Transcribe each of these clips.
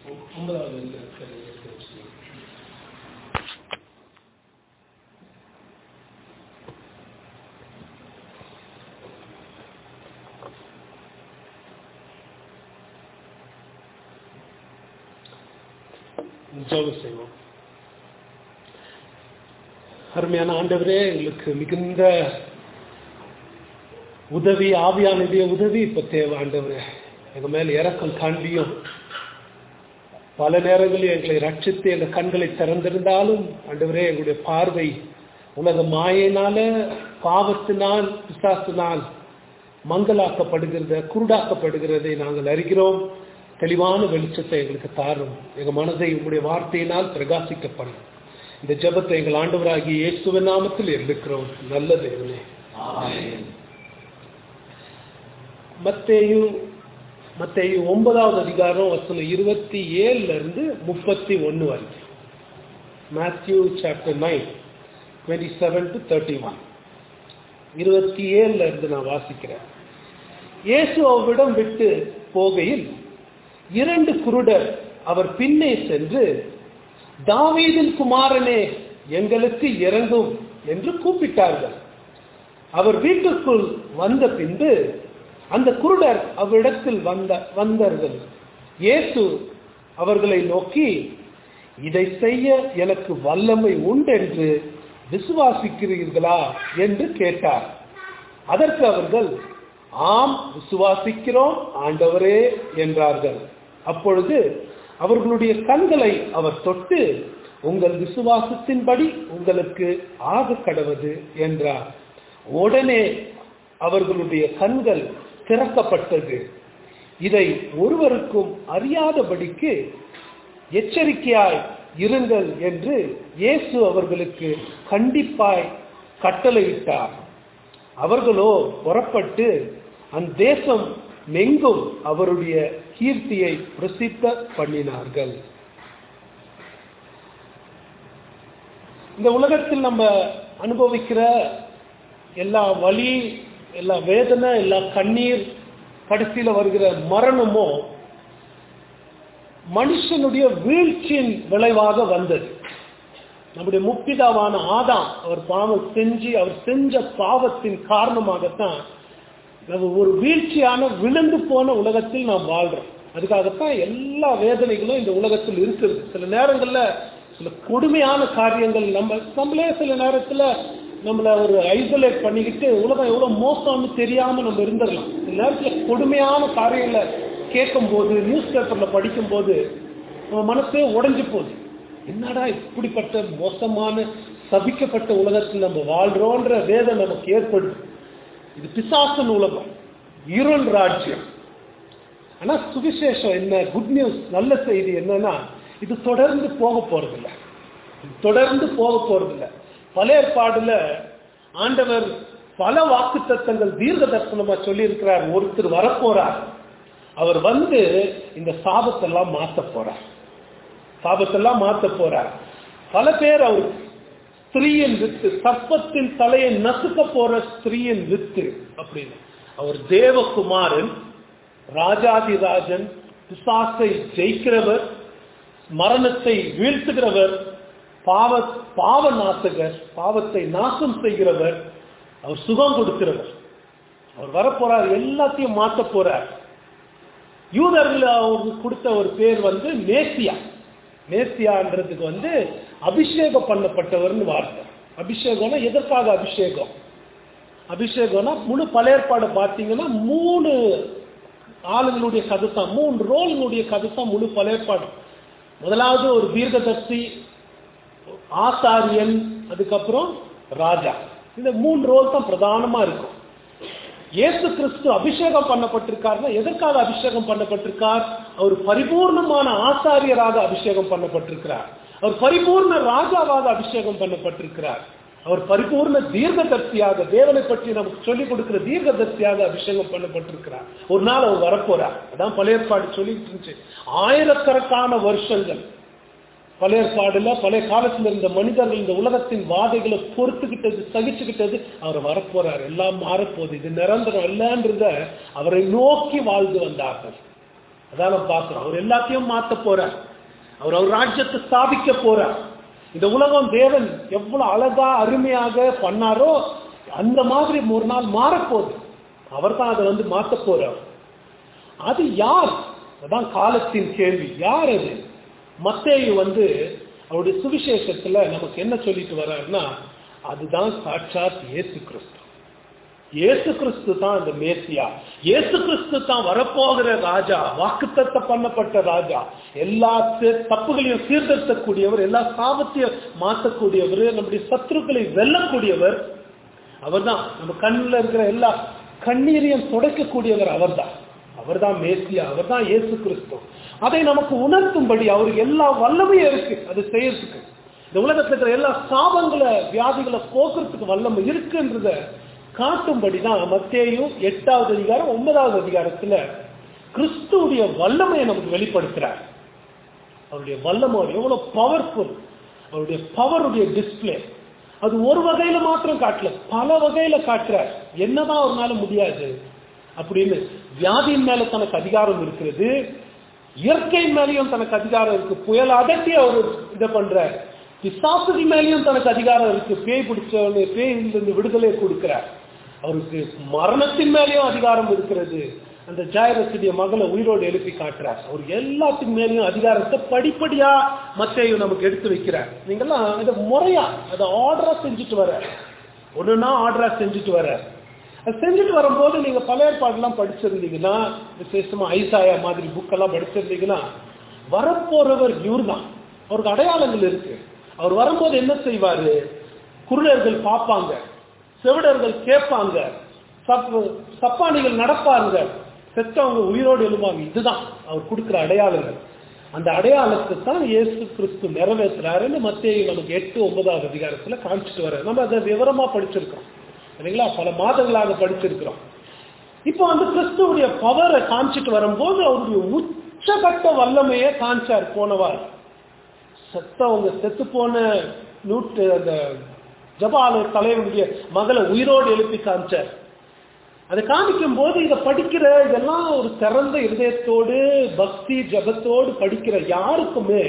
ஒன்பதாவது இருக்கிற எடுத்து வச்சுக்கோங்க. ஜெபம் செய்வோம் அருமையான ஆண்டவரே எங்களுக்கு மிகுந்த உதவி ஆவியானுடைய உதவி இப்ப தேவை ஆண்டவரே எங்க மேல இறக்கம் காண்பியும் பல நேரங்களில் எங்களை ரட்சித்து எங்கள் கண்களை திறந்திருந்தாலும் ஆண்டவரே எங்களுடைய பார்வை உலக மாயினால பாவத்தினால் பிசாசினால் மங்கலாக்கப்படுகிறத குருடாக்கப்படுகிறதை நாங்கள் அறிகிறோம் தெளிவான வெளிச்சத்தை எங்களுக்கு தாரும் எங்கள் மனதை உங்களுடைய வார்த்தையினால் பிரகாசிக்கப்படும் இந்த ஜெபத்தை எங்கள் ஆண்டவராகிய இயேசுவின் நாமத்தில் எடுக்கிறோம் நல்ல தேவனே மத்தேயு மத்தேயு ஒன்பதாவது அதிகாரம் வசனம் இருபத்தி ஏழுல இருந்து முப்பத்தி ஒன்னு வரைக்கும் Matthew chapter nine twenty seven to thirty one இருபத்தி ஏழுல இருந்து நான் வாசிக்கிறேன் இயேசு அவ்விடம் விட்டு போகையில் இரண்டு குருடர் அவர் பின்னே சென்று தாவீதின் குமாரனே எங்களுக்கு இறங்கும் என்று கூப்பிட்டார்கள் அவர் வீட்டுக்குள் வந்த பின்பு அந்த குருடர் அவ்விடத்தில் வந்த வந்தார்கள் இயேசு அவர்களை நோக்கி இதை செய்ய எனக்கு வல்லமை உண்டென்று விசுவாசிக்கிறீர்களா என்று கேட்டார் அதற்கு அவர்கள் ஆம் விசுவாசிக்கிறோம் ஆண்டவரே என்றார்கள் அப்பொழுது அவர்களுடைய கண்களை அவர் தொட்டு உங்கள் விசுவாசத்தின்படி உங்களுக்கு ஆக கடவது என்றார் உடனே அவர்களுடைய கண்கள் திறக்கப்பட்டது இதை ஒருவருக்கும் அறியாதபடிக்கு எச்சரிக்கையாய் இருங்கள் என்று இயேசு அவர்களுக்கு கண்டிப்பாய் கட்டளையிட்டார் அவர்களோ புறப்பட்டு அந்த தேசம் மெங்கும் அவருடைய கீர்த்தியை பிரசித்த பண்ணினார்கள் இந்த உலகத்தில் நம்ம அனுபவிக்கிற எல்லா வலி எல்லா வேதனை எல்லா கண்ணீர் கடைசியில் வருகிற மரணமும் மனுஷனுடைய வீழ்ச்சியின் விளைவாக வந்தது நம்முடைய முப்பிதாவான ஆதாம் அவர் பாவம் செஞ்சு அவர் செஞ்ச பாவத்தின் காரணமாகத்தான் ஒரு வீழ்ச்சியான விழுந்து போன உலகத்தில் நாம் வாழ்றோம் அதுக்காகத்தான் எல்லா வேதனைகளும் இந்த உலகத்தில் இருக்குது சில நேரங்கள்ல சில கொடுமையான காரியங்கள் நம்ம நம்மளே சில நேரத்துல நம்மள ஒரு ஐசோலேட் பண்ணிக்கிட்டு உலகம் எவ்வளவு மோசம்னு தெரியாம நம்ம இருந்துடலாம் சில நேரத்துல கொடுமையான காரியங்களை கேட்கும் போது நியூஸ் பேப்பர்ல படிக்கும் போது நம்ம மனசே உடைஞ்சு போகுது என்னடா இப்படிப்பட்ட மோசமான சபிக்கப்பட்ட உலகத்தில் நம்ம வாழ்றோன்ற வேதனை நமக்கு ஏற்படுது இது பிசாசன் உலகம் இருள் ராஜ்யம் ஆனா சுவிசேஷம் என்ன குட் நியூஸ் நல்ல செய்தி என்னன்னா இது தொடர்ந்து போக போறதில்ல தொடர்ந்து போக போறதில்ல பல ஏற்பாடுல ஆண்டவர் பல வாக்கு தத்தங்கள் தீர்க்க தரிசனமா சொல்லி இருக்கிறார் ஒருத்தர் வரப்போறார் அவர் வந்து இந்த சாபத்தெல்லாம் மாத்த போறார் சாபத்தெல்லாம் மாத்த போறார் பல பேர் அவர் ஸ்திரீயின் வித்து சர்ப்பத்தின் தலையை நசுக்க போற ஸ்திரீயின் வித்து அப்படின்னு அவர் தேவகுமாரன் ராஜாதிராஜன் பிசாசை ஜெயிக்கிறவர் மரணத்தை வீழ்த்துகிறவர் பாவ பாவ நாசகர் பாவத்தை நாசம் செய்கிறவர் அவர் சுகம் கொடுக்கிறவர் அவர் வரப்போறார் எல்லாத்தையும் மாற்ற போறார் யூதர்கள் அவருக்கு கொடுத்த ஒரு பேர் வந்து மேசியா மேசியான்றதுக்கு வந்து அபிஷேகம் பண்ணப்பட்டவர்னு வார்த்தை அபிஷேகம்னா எதற்காக அபிஷேகம் அபிஷேகம்னா முழு பழையற்பாடு பார்த்தீங்கன்னா மூணு ஆளுங்களுடைய கதை தான் மூணு ரோலுங்களுடைய கதை தான் முழு பழையற்பாடு முதலாவது ஒரு தீர்க்கதர்சி ஆசாரியன் அதுக்கப்புறம் ராஜா இந்த மூணு ரோல் தான் பிரதானமா இருக்கும் இயேசு கிறிஸ்து அபிஷேகம் பண்ணப்பட்டிருக்காருன்னா எதற்காக அபிஷேகம் பண்ணப்பட்டிருக்கார் அவர் பரிபூர்ணமான ஆசாரியராக அபிஷேகம் பண்ணப்பட்டிருக்கிறார் அவர் பரிபூர்ண ராஜாவாக அபிஷேகம் பண்ணப்பட்டிருக்கிறார் அவர் பரிபூர்ண தீர்க்கதர்சியாக தேவனை பற்றி நமக்கு சொல்லிக் கொடுக்கிற தீர்க்கதர்சியாக அபிஷேகம் பண்ணப்பட்டிருக்கிறார் ஒரு நாள் அவர் வரப்போறார் அதான் பழையற்பாடு சொல்லிட்டு இருந்துச்சு ஆயிரக்கணக்கான வருஷங்கள் பழையற்பாடுல பழைய காலத்துல இருந்த மனிதர்கள் இந்த உலகத்தின் வாதைகளை பொறுத்துக்கிட்டது சகிச்சுக்கிட்டது அவர் வரப்போறார் எல்லாம் மாறப்போகுது இது நிரந்தரம் இல்லைன்றத அவரை நோக்கி வாழ்ந்து வந்தார்கள் அதான் நம்ம பார்க்கிறோம் அவர் எல்லாத்தையும் மாத்த போறார் அவர் அவர் ராஜ்யத்தை ஸ்தாபிக்க போறார் இந்த உலகம் தேவன் எவ்வளவு அழகா அருமையாக பண்ணாரோ அந்த மாதிரி ஒரு நாள் மாறப்போகுது அவர் தான் அதை வந்து மாத்த போறார் அது யார் அதான் காலத்தின் கேள்வி யார் அது மத்தேயு வந்து அவருடைய சுவிசேஷத்துல நமக்கு என்ன சொல்லிட்டு வர்றாருன்னா அதுதான் சாட்சாத் இயேசு கிறிஸ்து இயேசு கிறிஸ்து தான் அந்த மேசியா இயேசு கிறிஸ்து தான் வரப்போகிற ராஜா வாக்குத்தத்த பண்ணப்பட்ட ராஜா எல்லா தி- தப்புகளையும் சீர்திருத்தக்கூடியவர் எல்லா சாபத்தையும் மாற்றக்கூடியவர் நம்முடைய சத்துருக்களை வெல்லக்கூடியவர் அவர்தான் நம்ம கண்ணில் இருக்கிற எல்லா கண்ணீரையும் துடைக்கக்கூடியவர் அவர்தான் அவர்தான் மேசியா அவர்தான் இயேசு கிறிஸ்து அதை நமக்கு உணர்த்தும்படி அவருக்கு எல்லா வல்லமையும் இருக்கு அது செய்யறதுக்கு இந்த உலகத்துல இருக்கிற எல்லா சாபங்களை வியாதிகளை போக்குறதுக்கு வல்லமை இருக்குன்றத காட்டும்படி தான் மத்தேயும் எட்டாவது அதிகாரம் ஒன்பதாவது அதிகாரத்துல கிறிஸ்துவுடைய வல்லமையை நமக்கு வெளிப்படுத்துறார் அவருடைய வல்லமை எவ்வளவு பவர்ஃபுல் அவருடைய பவருடைய டிஸ்ப்ளே அது ஒரு வகையில மாத்திரம் காட்டல பல வகையில காட்டுறார் என்னதான் அவர்னால முடியாது அப்படின்னு வியாதியின் மேல தனக்கு அதிகாரம் இருக்கிறது இயற்கையின் மேலேயும் தனக்கு அதிகாரம் இருக்கு புயல் அதட்டி அவர் இதை பண்றார் பிசாசுகள் மேலேயும் தனக்கு அதிகாரம் இருக்கு பேய் பிடிச்சவனு பேயிலிருந்து விடுதலை கொடுக்கிறார் அவருக்கு மரணத்தின் மேலேயும் அதிகாரம் இருக்கிறது அந்த ஜாயிரத்துடைய மகளை உயிரோடு எழுப்பி காட்டுறார் அவர் எல்லாத்துக்கு மேலேயும் அதிகாரத்தை படிப்படியா மத்தையும் நமக்கு எடுத்து வைக்கிறார் நீங்கெல்லாம் இதை முறையா அதை ஆர்டரா செஞ்சுட்டு வர ஒண்ணுன்னா ஆர்டரா செஞ்சுட்டு வர அது செஞ்சுட்டு வரும்போது நீங்க பல ஏற்பாடுலாம் படிச்சிருந்தீங்கன்னா விசேஷமா ஐசாயா மாதிரி புக்கெல்லாம் படிச்சிருந்தீங்கன்னா வரப்போறவர் இவர் தான் அவருக்கு அடையாளங்கள் இருக்கு அவர் வரும்போது என்ன செய்வாரு குருடர்கள் பார்ப்பாங்க செவிடர்கள் கேட்பாங்க சப்- சப்பானிகள் நடப்பாங்க செத்தவங்க உயிரோடு எழுவாங்க இதுதான் அவர் கொடுக்கிற அடையாளங்கள் அந்த அடையாளத்தை தான் இயேசு கிறிஸ்து நிறைவேற்றுறாருன்னு மத்திய நமக்கு எட்டு ஒன்பதாவது அதிகாரத்துல காமிச்சிட்டு வர நம்ம அதை விவரமா படிச்சிருக்கோம் இல்லைங்களா பல மாதங்களாக படிச்சிருக்கிறோம் இப்போ வந்து கிறிஸ்துவுடைய பவரை காமிச்சிட்டு வரும்போது அவருடைய உச்சகட்ட வல்லமையை காமிச்சார் போனவார் செத்தவங்க செத்து போன நூற்று அந்த ஜபால தலைவனுடைய மகளை உயிரோடு எழுப்பி காமிச்சார் அதை காமிக்கும் போது இதை படிக்கிற இதெல்லாம் ஒரு திறந்த இருதயத்தோடு பக்தி ஜபத்தோடு படிக்கிற யாருக்குமே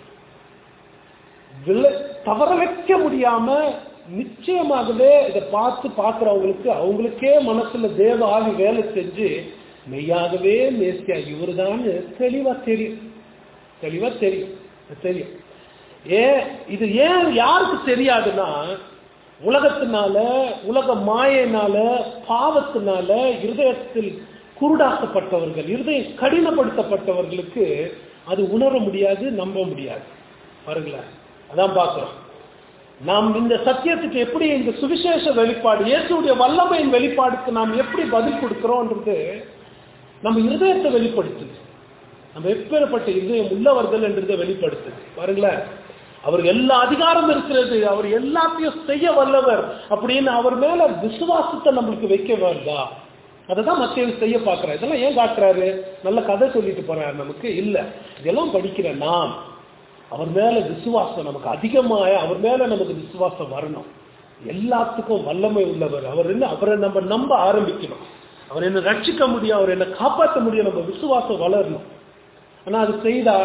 வில- தவற வைக்க முடியாம நிச்சயமாகவே இதை பார்த்து பார்க்கிறவங்களுக்கு அவங்களுக்கே மனசுல தேவ ஆவி வேலை செஞ்சு மெய்யாகவே மேசியா இவருதான் தெளிவா தெரியும் தெளிவா தெரியும் தெரியும் ஏன் இது ஏன் யாருக்கு தெரியாதுன்னா உலகத்தினால உலக மாயினால பாவத்தினால இருதயத்தில் குருடாக்கப்பட்டவர்கள் இருதயம் கடினப்படுத்தப்பட்டவர்களுக்கு அது உணர முடியாது நம்ப முடியாது பாருங்களேன் அதான் பார்க்கிறோம் நாம் இந்த சத்தியத்துக்கு எப்படி இந்த சுவிசேஷ வெளிப்பாடு இயேசுடைய வல்லமையின் வெளிப்பாடுக்கு நாம் எப்படி பதில் கொடுக்கிறோம்ன்றது நம்ம இருதயத்தை வெளிப்படுத்துது நம்ம எப்பேற்பட்ட இதயம் உள்ளவர்கள் என்றதை வெளிப்படுத்துது பாருங்களேன் அவர் எல்லா அதிகாரம் இருக்கிறது அவர் எல்லாத்தையும் செய்ய வல்லவர் அப்படின்னு அவர் மேல விசுவாசத்தை நம்மளுக்கு வைக்க வேண்டா அதை தான் மத்திய செய்ய பார்க்கிறார் இதெல்லாம் ஏன் காட்டுறாரு நல்ல கதை சொல்லிட்டு போறாரு நமக்கு இல்ல இதெல்லாம் படிக்கிற நாம் அவர் மேல விசுவாசம் நமக்கு அதிகமாக அவர் மேல நமக்கு விசுவாசம் வரணும் எல்லாத்துக்கும் வல்லமை உள்ளவர் அவர் என்ன அவரை நம்ம நம்ப ஆரம்பிக்கணும் அவர் என்ன ரட்சிக்க முடியும் அவர் என்ன காப்பாற்ற முடியும் நம்ம விசுவாசம் வளரணும் ஆனா அது செய்தா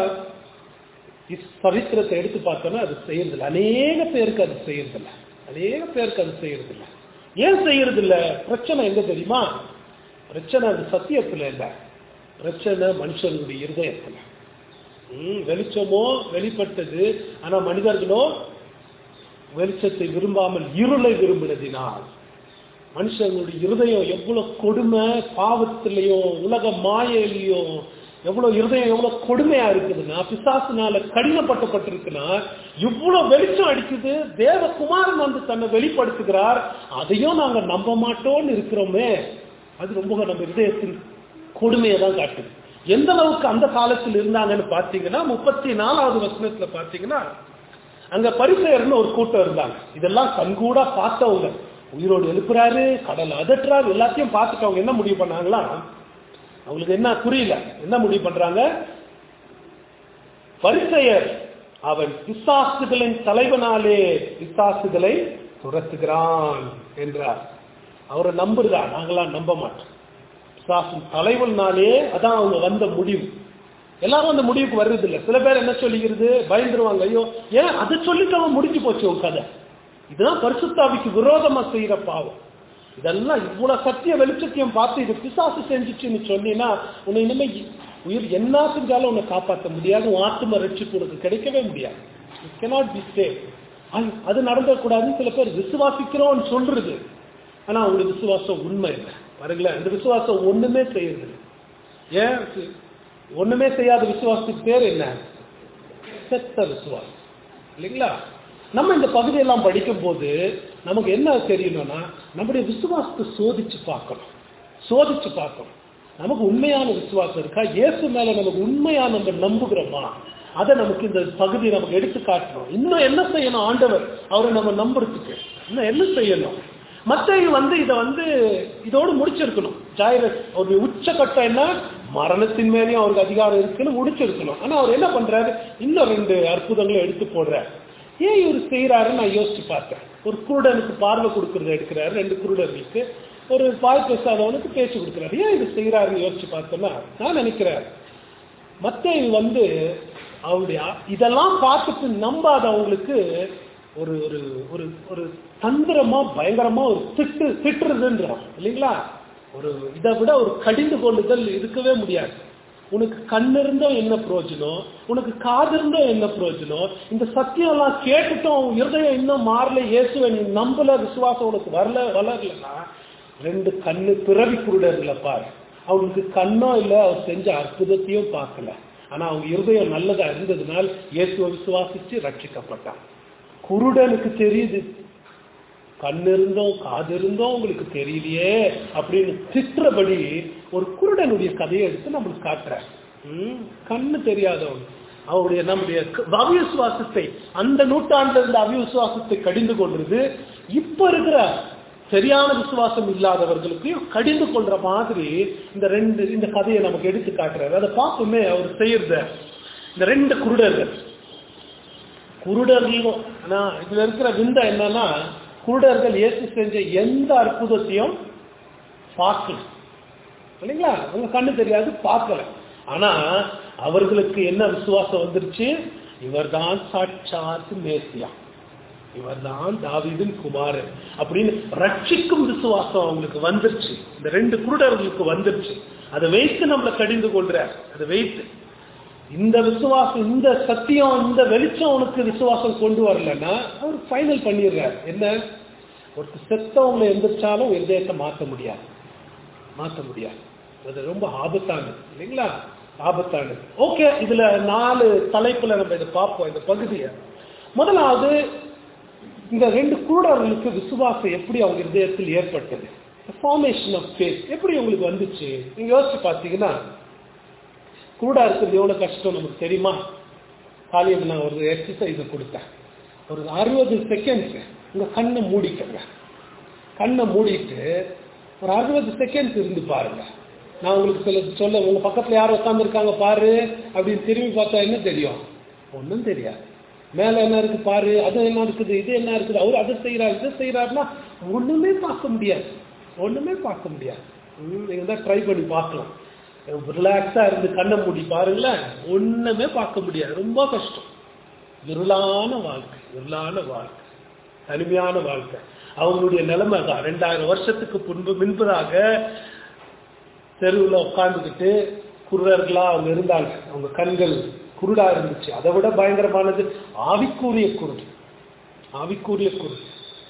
இஸ் சரித்திரத்தை எடுத்து பார்த்தோம்னா அது செய்யறதில்ல அநேக பேருக்கு அது செய்யறதில்ல அநேக பேருக்கு அது செய்யறதில்ல ஏன் செய்யறதில்ல பிரச்சனை எங்க தெரியுமா பிரச்சனை அது சத்தியத்துல இல்ல பிரச்சனை மனுஷனுடைய இருதயத்துல ம், வெளிச்சமோ வெளிப்பட்டது ஆனா மனிதர்களோ வெளிச்சத்தை விரும்பாமல் இருளை விரும்பினதினால் மனுஷனுடைய இருதயம் எவ்வளவு கொடுமை பாவத்திலையும் உலக மாயையிலையும் எவ்வளவு இருதயம் எவ்வளவு கொடுமையா இருக்குதுன்னா பிசாசுனால கடினப்பட்டப்பட்டிருக்குன்னா இவ்வளவு வெளிச்சம் அடிக்குது தேவகுமாரன் வந்து தன்னை வெளிப்படுத்துகிறார் அதையும் நாங்க நம்ப மாட்டோம்னு இருக்கிறோமே அது ரொம்ப நம்ம இருதயத்தின் கொடுமையை தான் காட்டுது எந்த அளவுக்கு அந்த காலத்தில் இருந்தாங்கன்னு பார்த்தீங்கன்னா முப்பத்தி நாலாவது வசனத்துல பார்த்தீங்கன்னா அங்க பரிசெயர்னு ஒரு கூட்டம் இருந்தாங்க இதெல்லாம் கண்கூடா பார்த்தவங்க உயிரோடு எழுப்புறாரு கடல் அதட்டுறாரு எல்லாத்தையும் பார்த்துட்டு அவங்க என்ன முடிவு பண்ணாங்களா அவங்களுக்கு என்ன புரியல என்ன முடிவு பண்றாங்க பரிசெயர் அவன் பிசாசுகளின் தலைவனாலே பிசாசுகளை துரத்துகிறான் என்றார் அவரை நம்புறதா நாங்களாம் நம்ப மாட்டோம் பிசாசின் தலைவனாலே அதான் அவங்க வந்த முடிவு எல்லாரும் அந்த முடிவுக்கு வர்றது இல்ல சில பேர் என்ன சொல்லிக்கிறது பயந்துருவாங்க ஐயோ ஏன் அதை சொல்லிட்டு அவன் முடிஞ்சு போச்சு உன் கதை இதுதான் பரிசுத்தாவிக்கு விரோதமா செய்யற பாவம் இதெல்லாம் இவ்வளவு சத்திய வெளிச்சத்தையும் பார்த்து இது பிசாசு செஞ்சுச்சுன்னு சொன்னீங்கன்னா உன்னை இனிமே உயிர் என்ன செஞ்சாலும் உன்னை காப்பாற்ற முடியாது உன் ஆத்ம ரட்சிப்பு உனக்கு கிடைக்கவே முடியாது இட் cannot be saved. அது- அது நடந்தக்கூடாதுன்னு சில பேர் விசுவாசிக்கிறோம்னு சொல்றது ஆனா அவங்களுக்கு விசுவாசம் உண்மை இல்லை பாருங்களேன் இந்த விசுவாசம் ஒண்ணுமே செய்யறது இல்லை. ஏன் ஒண்ணுமே செய்யாத விசுவாசத்துக்கு பேர் என்ன செத்த விசுவாசம் இல்லைங்களா நம்ம இந்த பகுதியெல்லாம் படிக்கும் போது நமக்கு என்ன தெரியணும்னா நம்முடைய விசுவாசத்தை சோதிச்சு பார்க்கணும் சோதிச்சு பார்க்கணும் நமக்கு உண்மையான விசுவாசம் இருக்கா இயேசு மேல நமக்கு உண்மையா நம்ம நம்புகிறோமா அதை நமக்கு இந்த பகுதி நமக்கு எடுத்து காட்டணும் இன்னும் என்ன செய்யணும் ஆண்டவர் அவரை நம்ம நம்புறதுக்கு இன்னும் என்ன செய்யணும் மத்தேயு வந்து இதை வந்து இதோடு முடிச்சிருக்கணும் ஜாயிரஸ் ஒரு உச்சக்கட்டம் என்ன மரணத்தின் மேலேயும் அவருக்கு அதிகாரம் இருக்குன்னு முடிச்சிருக்கணும் ஆனா அவர் என்ன பண்றாரு இன்னும் ரெண்டு அற்புதங்களை எடுத்து போடுறாரு ஏன் இவர் செய்யறாருன்னு நான் யோசிச்சு பார்த்தேன் ஒரு குருடனுக்கு பார்வை கொடுக்கறத எடுக்கிறாரு ரெண்டு குருடர்களுக்கு ஒரு வாய் பேசாதவனுக்கு பேச்சு கொடுக்குறாரு ஏன் இது செய்யறாருன்னு யோசிச்சு பார்த்தோம்னா நான் நினைக்கிறேன் மத்தேயு வந்து அவருடைய இதெல்லாம் பார்த்துட்டு நம்பாதவங்களுக்கு ஒரு ஒரு ஒரு ஒரு தந்திரமா பயங்கரமா ஒரு திட்டு திட்டுறதுன்றான் இல்லைங்களா ஒரு இதை விட ஒரு கடிந்து கொள்ளுதல் இருக்கவே முடியாது உனக்கு கண் இருந்தும் என்ன பிரயோஜனம் உனக்கு காது இருந்தும் என்ன பிரயோஜனம் இந்த சத்தியம் எல்லாம் கேட்டுட்டும் உன் இருதயம் இன்னும் மாறல இயேசுவை நீ நம்பல விசுவாசம் உனக்கு வரல வளரலன்னா ரெண்டு கண்ணு பிறவி குருடர்களை பாரு அவனுக்கு கண்ணோ இல்லை அவர் செஞ்ச அற்புதத்தையும் பார்க்கல ஆனா அவங்க இருதயம் நல்லதா இருந்ததுனால் இயேசுவை விசுவாசிச்சு ரட்சிக்கப்பட்டான் குருடனுக்கு தெரியுது கண் இருந்தோம் காது இருந்தோம் உங்களுக்கு தெரியலையே அப்படின்னு திட்டுறபடி ஒரு குருடனுடைய கதையை எடுத்து நம்மளுக்கு காட்டுறார் ம், கண்ணு தெரியாதவன் அவருடைய நம்முடைய க- அவிசுவாசத்தை அந்த நூற்றாண்டுல இருந்த அவிசுவாசத்தை கடிந்து கொள்றது இப்ப இருக்கிற சரியான விசுவாசம் இல்லாதவர்களுக்கும் கடிந்து கொள்ற மாதிரி இந்த ரெண்டு இந்த கதையை நமக்கு எடுத்து காட்டுறாரு அதை பார்ப்போமே அவர் செய்யறத இந்த ரெண்டு குருடர்கள் குருடர்களும் ஆனா இதுல இருக்கிற விந்தை என்னன்னா குருடர்கள் இயேசு செஞ்ச எந்த அற்புதத்தையும் பார்க்கல இல்லைங்களா அவங்க கண்ணு தெரியாது பார்க்கல ஆனா அவர்களுக்கு என்ன விசுவாசம் வந்துருச்சு இவர்தான் சாட்சாத் மேசியா இவர்தான் தாவீதின் குமாரன் அப்படின்னு ரட்சிக்கும் விசுவாசம் அவங்களுக்கு வந்துருச்சு இந்த ரெண்டு குருடர்களுக்கு வந்துருச்சு அதை வைத்து நம்மளை கடிந்து கொள்றார் அதை வைத்து இந்த விசுவாசம் இந்த சத்தியம் இந்த வெளிச்சம் உனக்கு விசுவாசம் கொண்டு வரலன்னா அவர் ஃபைனல் பண்ணிடுறார் என்ன ஒருத்தர் செத்தவங்களை எந்திரிச்சாலும் இருதயத்தை மாற்ற முடியாது மாற்ற முடியாது அது ரொம்ப ஆபத்தானது இல்லைங்களா ஆபத்தானது ஓகே இதுல நாலு தலைப்புல நம்ம இதை பார்ப்போம் இந்த பகுதியை முதலாவது இந்த ரெண்டு குருடர்களுக்கு விசுவாசம் எப்படி அவங்க இருதயத்தில் ஏற்பட்டது ஃபார்மேஷன் ஆஃப் ஃபேஸ் எப்படி உங்களுக்கு வந்துச்சு நீங்க யோசிச்சு பார்த்தீங்கன்னா குருடா இருக்கிறது எவ்வளவு கஷ்டம் நமக்கு தெரியுமா காலையில் நான் ஒரு எக்ஸசைஸை கொடுத்தேன் ஒரு அறுபது செகண்ட்ஸ் உங்க கண்ணை மூடிக்கங்க கண்ணை மூடிட்டு ஒரு அறுபது செகண்ட்ஸ் இருந்து பாருங்க நான் உங்களுக்கு சில சொல்ல உங்க பக்கத்துல யார் உட்காந்துருக்காங்க பாரு அப்படின்னு திரும்பி பார்த்தா என்ன தெரியும் ஒன்றும் தெரியாது மேல என்ன இருக்கு பாரு அது என்ன இருக்குது இது என்ன இருக்குது அவர் அதை செய்யறாரு இதை செய்யறாருன்னா ஒண்ணுமே பார்க்க முடியாது ஒண்ணுமே பார்க்க முடியாது ம், நீங்க தான் ட்ரை பண்ணி பார்க்கலாம் ரிலாக்ஸா இருந்து கண்ணை மூடி பாருங்களேன் ஒண்ணுமே பார்க்க முடியாது ரொம்ப கஷ்டம் இருளான வாழ்க்கை இருளான வாழ்க்கை தனிமையான வாழ்க்கை அவங்களுடைய நிலைமை தான் ரெண்டாயிரம் வருஷத்துக்கு முன்பு முன்பதாக தெருவில் உட்காந்துக்கிட்டு குருடர்களா அவங்க இருந்தாங்க அவங்க கண்கள் குருடா இருந்துச்சு அதை விட பயங்கரமானது ஆவிக்கூறிய குருடு ஆவிக்கூறிய குருடு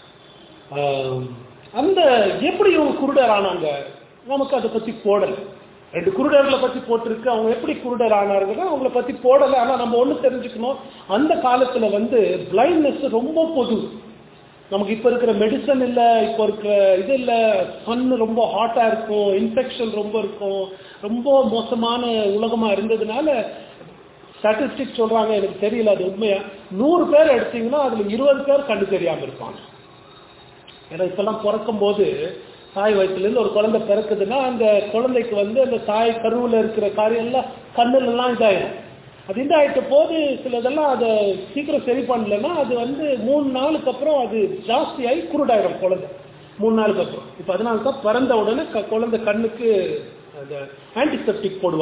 ஆம், அந்த எப்படி இவங்க குருடர் ஆனாங்க நமக்கு அதை பத்தி போடல ரெண்டு குருடர்களை பத்தி போட்டிருக்கு அவங்க எப்படி குருடர் ஆனார்கள் அவங்கள பத்தி போடல ஆனா நம்ம ஒண்ணு தெரிஞ்சுக்கணும் அந்த காலத்துல வந்து பிளைண்ட்னஸ் ரொம்ப பொது நமக்கு இப்ப இருக்கிற மெடிசன் இல்ல இப்ப இருக்கிற இது இல்ல சன் ரொம்ப ஹாட்டா இருக்கும் இன்ஃபெக்ஷன் ரொம்ப இருக்கும் ரொம்ப மோசமான உலகமா இருந்ததுனால ஸ்டாட்டிஸ்டிக் சொல்றாங்க எனக்கு தெரியல அது உண்மையா நூறு பேர் எடுத்தீங்கன்னா அதுல இருபது பேர் கண்டு தெரியாம இருப்பாங்க ஏன்னா இப்பெல்லாம் பிறக்கும் போது தாய் வயிற்றுல இருந்து ஒரு குழந்தை பிறக்குதுன்னா அந்த குழந்தைக்கு வந்து அந்த தாய் கருவுல இருக்கிற காரியம் எல்லாம் கண்ணுல எல்லாம் இதாயிடும் அது இதாயிட்ட போது சிலதெல்லாம் அதை சீக்கிரம் சரி பண்ணலன்னா அது வந்து மூணு நாளுக்கு அப்புறம் அது ஜாஸ்தியாகி குருடாயிடும் குழந்தை மூணு நாளுக்கு அப்புறம் இப்போ அதனால தான் பிறந்த உடனே க- குழந்தை கண்ணுக்கு அந்த ஆன்டிசெப்டிக் போடுவாங்க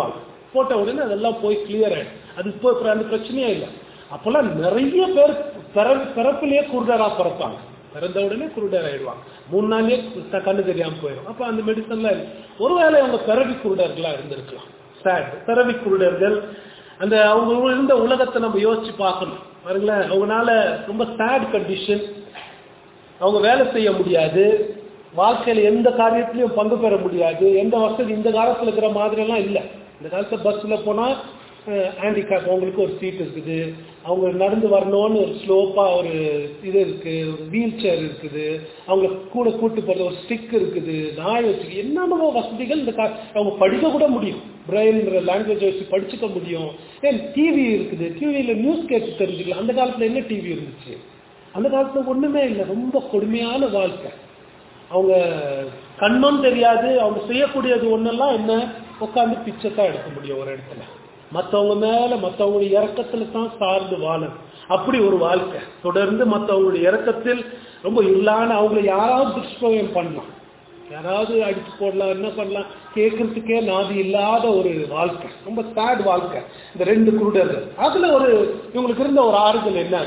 போட்ட உடனே அதெல்லாம் போய் கிளியர் ஆயிடும் அது இப்போ அப்புறம் அந்த பிரச்சனையே இல்லை அப்போல்லாம் நிறைய பேர் பிற பிறப்பிலேயே குருடரா பிறப்பாங்க பிறந்த உடனே குருடர் ஆயிடுவாங்க மூணு நாளே க- கண்ணு தெரியாம போயிடும் அப்ப அந்த மெடிசன்ல ஒருவேளை அவங்க பிறவி குருடர்களா இருந்திருக்கலாம் சேட் பிறவி குருடர்கள் அந்த அவங்க இருந்த உலகத்தை நம்ம யோசிச்சு பார்க்கணும் பாருங்களேன் அவங்களால ரொம்ப சேட் கண்டிஷன் அவங்க வேலை செய்ய முடியாது வாழ்க்கையில எந்த காரியத்திலையும் பங்கு பெற முடியாது எந்த வசதி இந்த காலத்துல இருக்கிற மாதிரி எல்லாம் இல்லை இந்த காலத்துல பஸ்ல போனா ஹேண்டிகேப் அவங்களுக்கு ஒரு சீட் இருக்குது அவங்க நடந்து வரணும்னு ஒரு ஸ்லோப்பா ஒரு இது இருக்கு ஒரு வீல் சேர் இருக்குது அவங்க கூட கூட்டு போறது ஒரு ஸ்டிக் இருக்குது நாய் வச்சு என்னென்னமோ வசதிகள் இந்த கா- அவங்க படிக்க கூட முடியும் பிரெயின்ன்ற லாங்குவேஜ் வச்சு படிச்சுக்க முடியும் ஏன் டிவி இருக்குது டிவியில நியூஸ் கேட்டு தெரிஞ்சுக்கலாம் அந்த காலத்துல என்ன டிவி இருந்துச்சு அந்த காலத்துல ஒண்ணுமே இல்லை ரொம்ப கொடுமையான வாழ்க்கை அவங்க கண்ணும் தெரியாது அவங்க செய்யக்கூடியது ஒண்ணெல்லாம் என்ன உட்காந்து பிச்சை தான் எடுக்க முடியும் ஒரு இடத்துல மத்தவங்க மேல மத்தவங்களுடைய இறக்கத்துல தான் சார்ந்து வாழணும் அப்படி ஒரு வாழ்க்கை தொடர்ந்து மத்தவங்களுடைய இறக்கத்தில் ரொம்ப இல்லான அவங்களை யாராவது துஷ்பிரயோகம் பண்ணலாம் யாராவது அடிச்சு போடலாம் என்ன பண்ணலாம் கேட்கறதுக்கே நாதி இல்லாத ஒரு வாழ்க்கை ரொம்ப சேட் வாழ்க்கை இந்த ரெண்டு குருடர்கள் அதுல ஒரு இவங்களுக்கு இருந்த ஒரு ஆறுதல் என்ன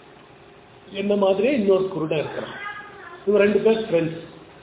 என்ன மாதிரியே இன்னொரு குருடன் இருக்கிறான் இவங்க ரெண்டு பேர் ஃப்ரெண்ட்ஸ்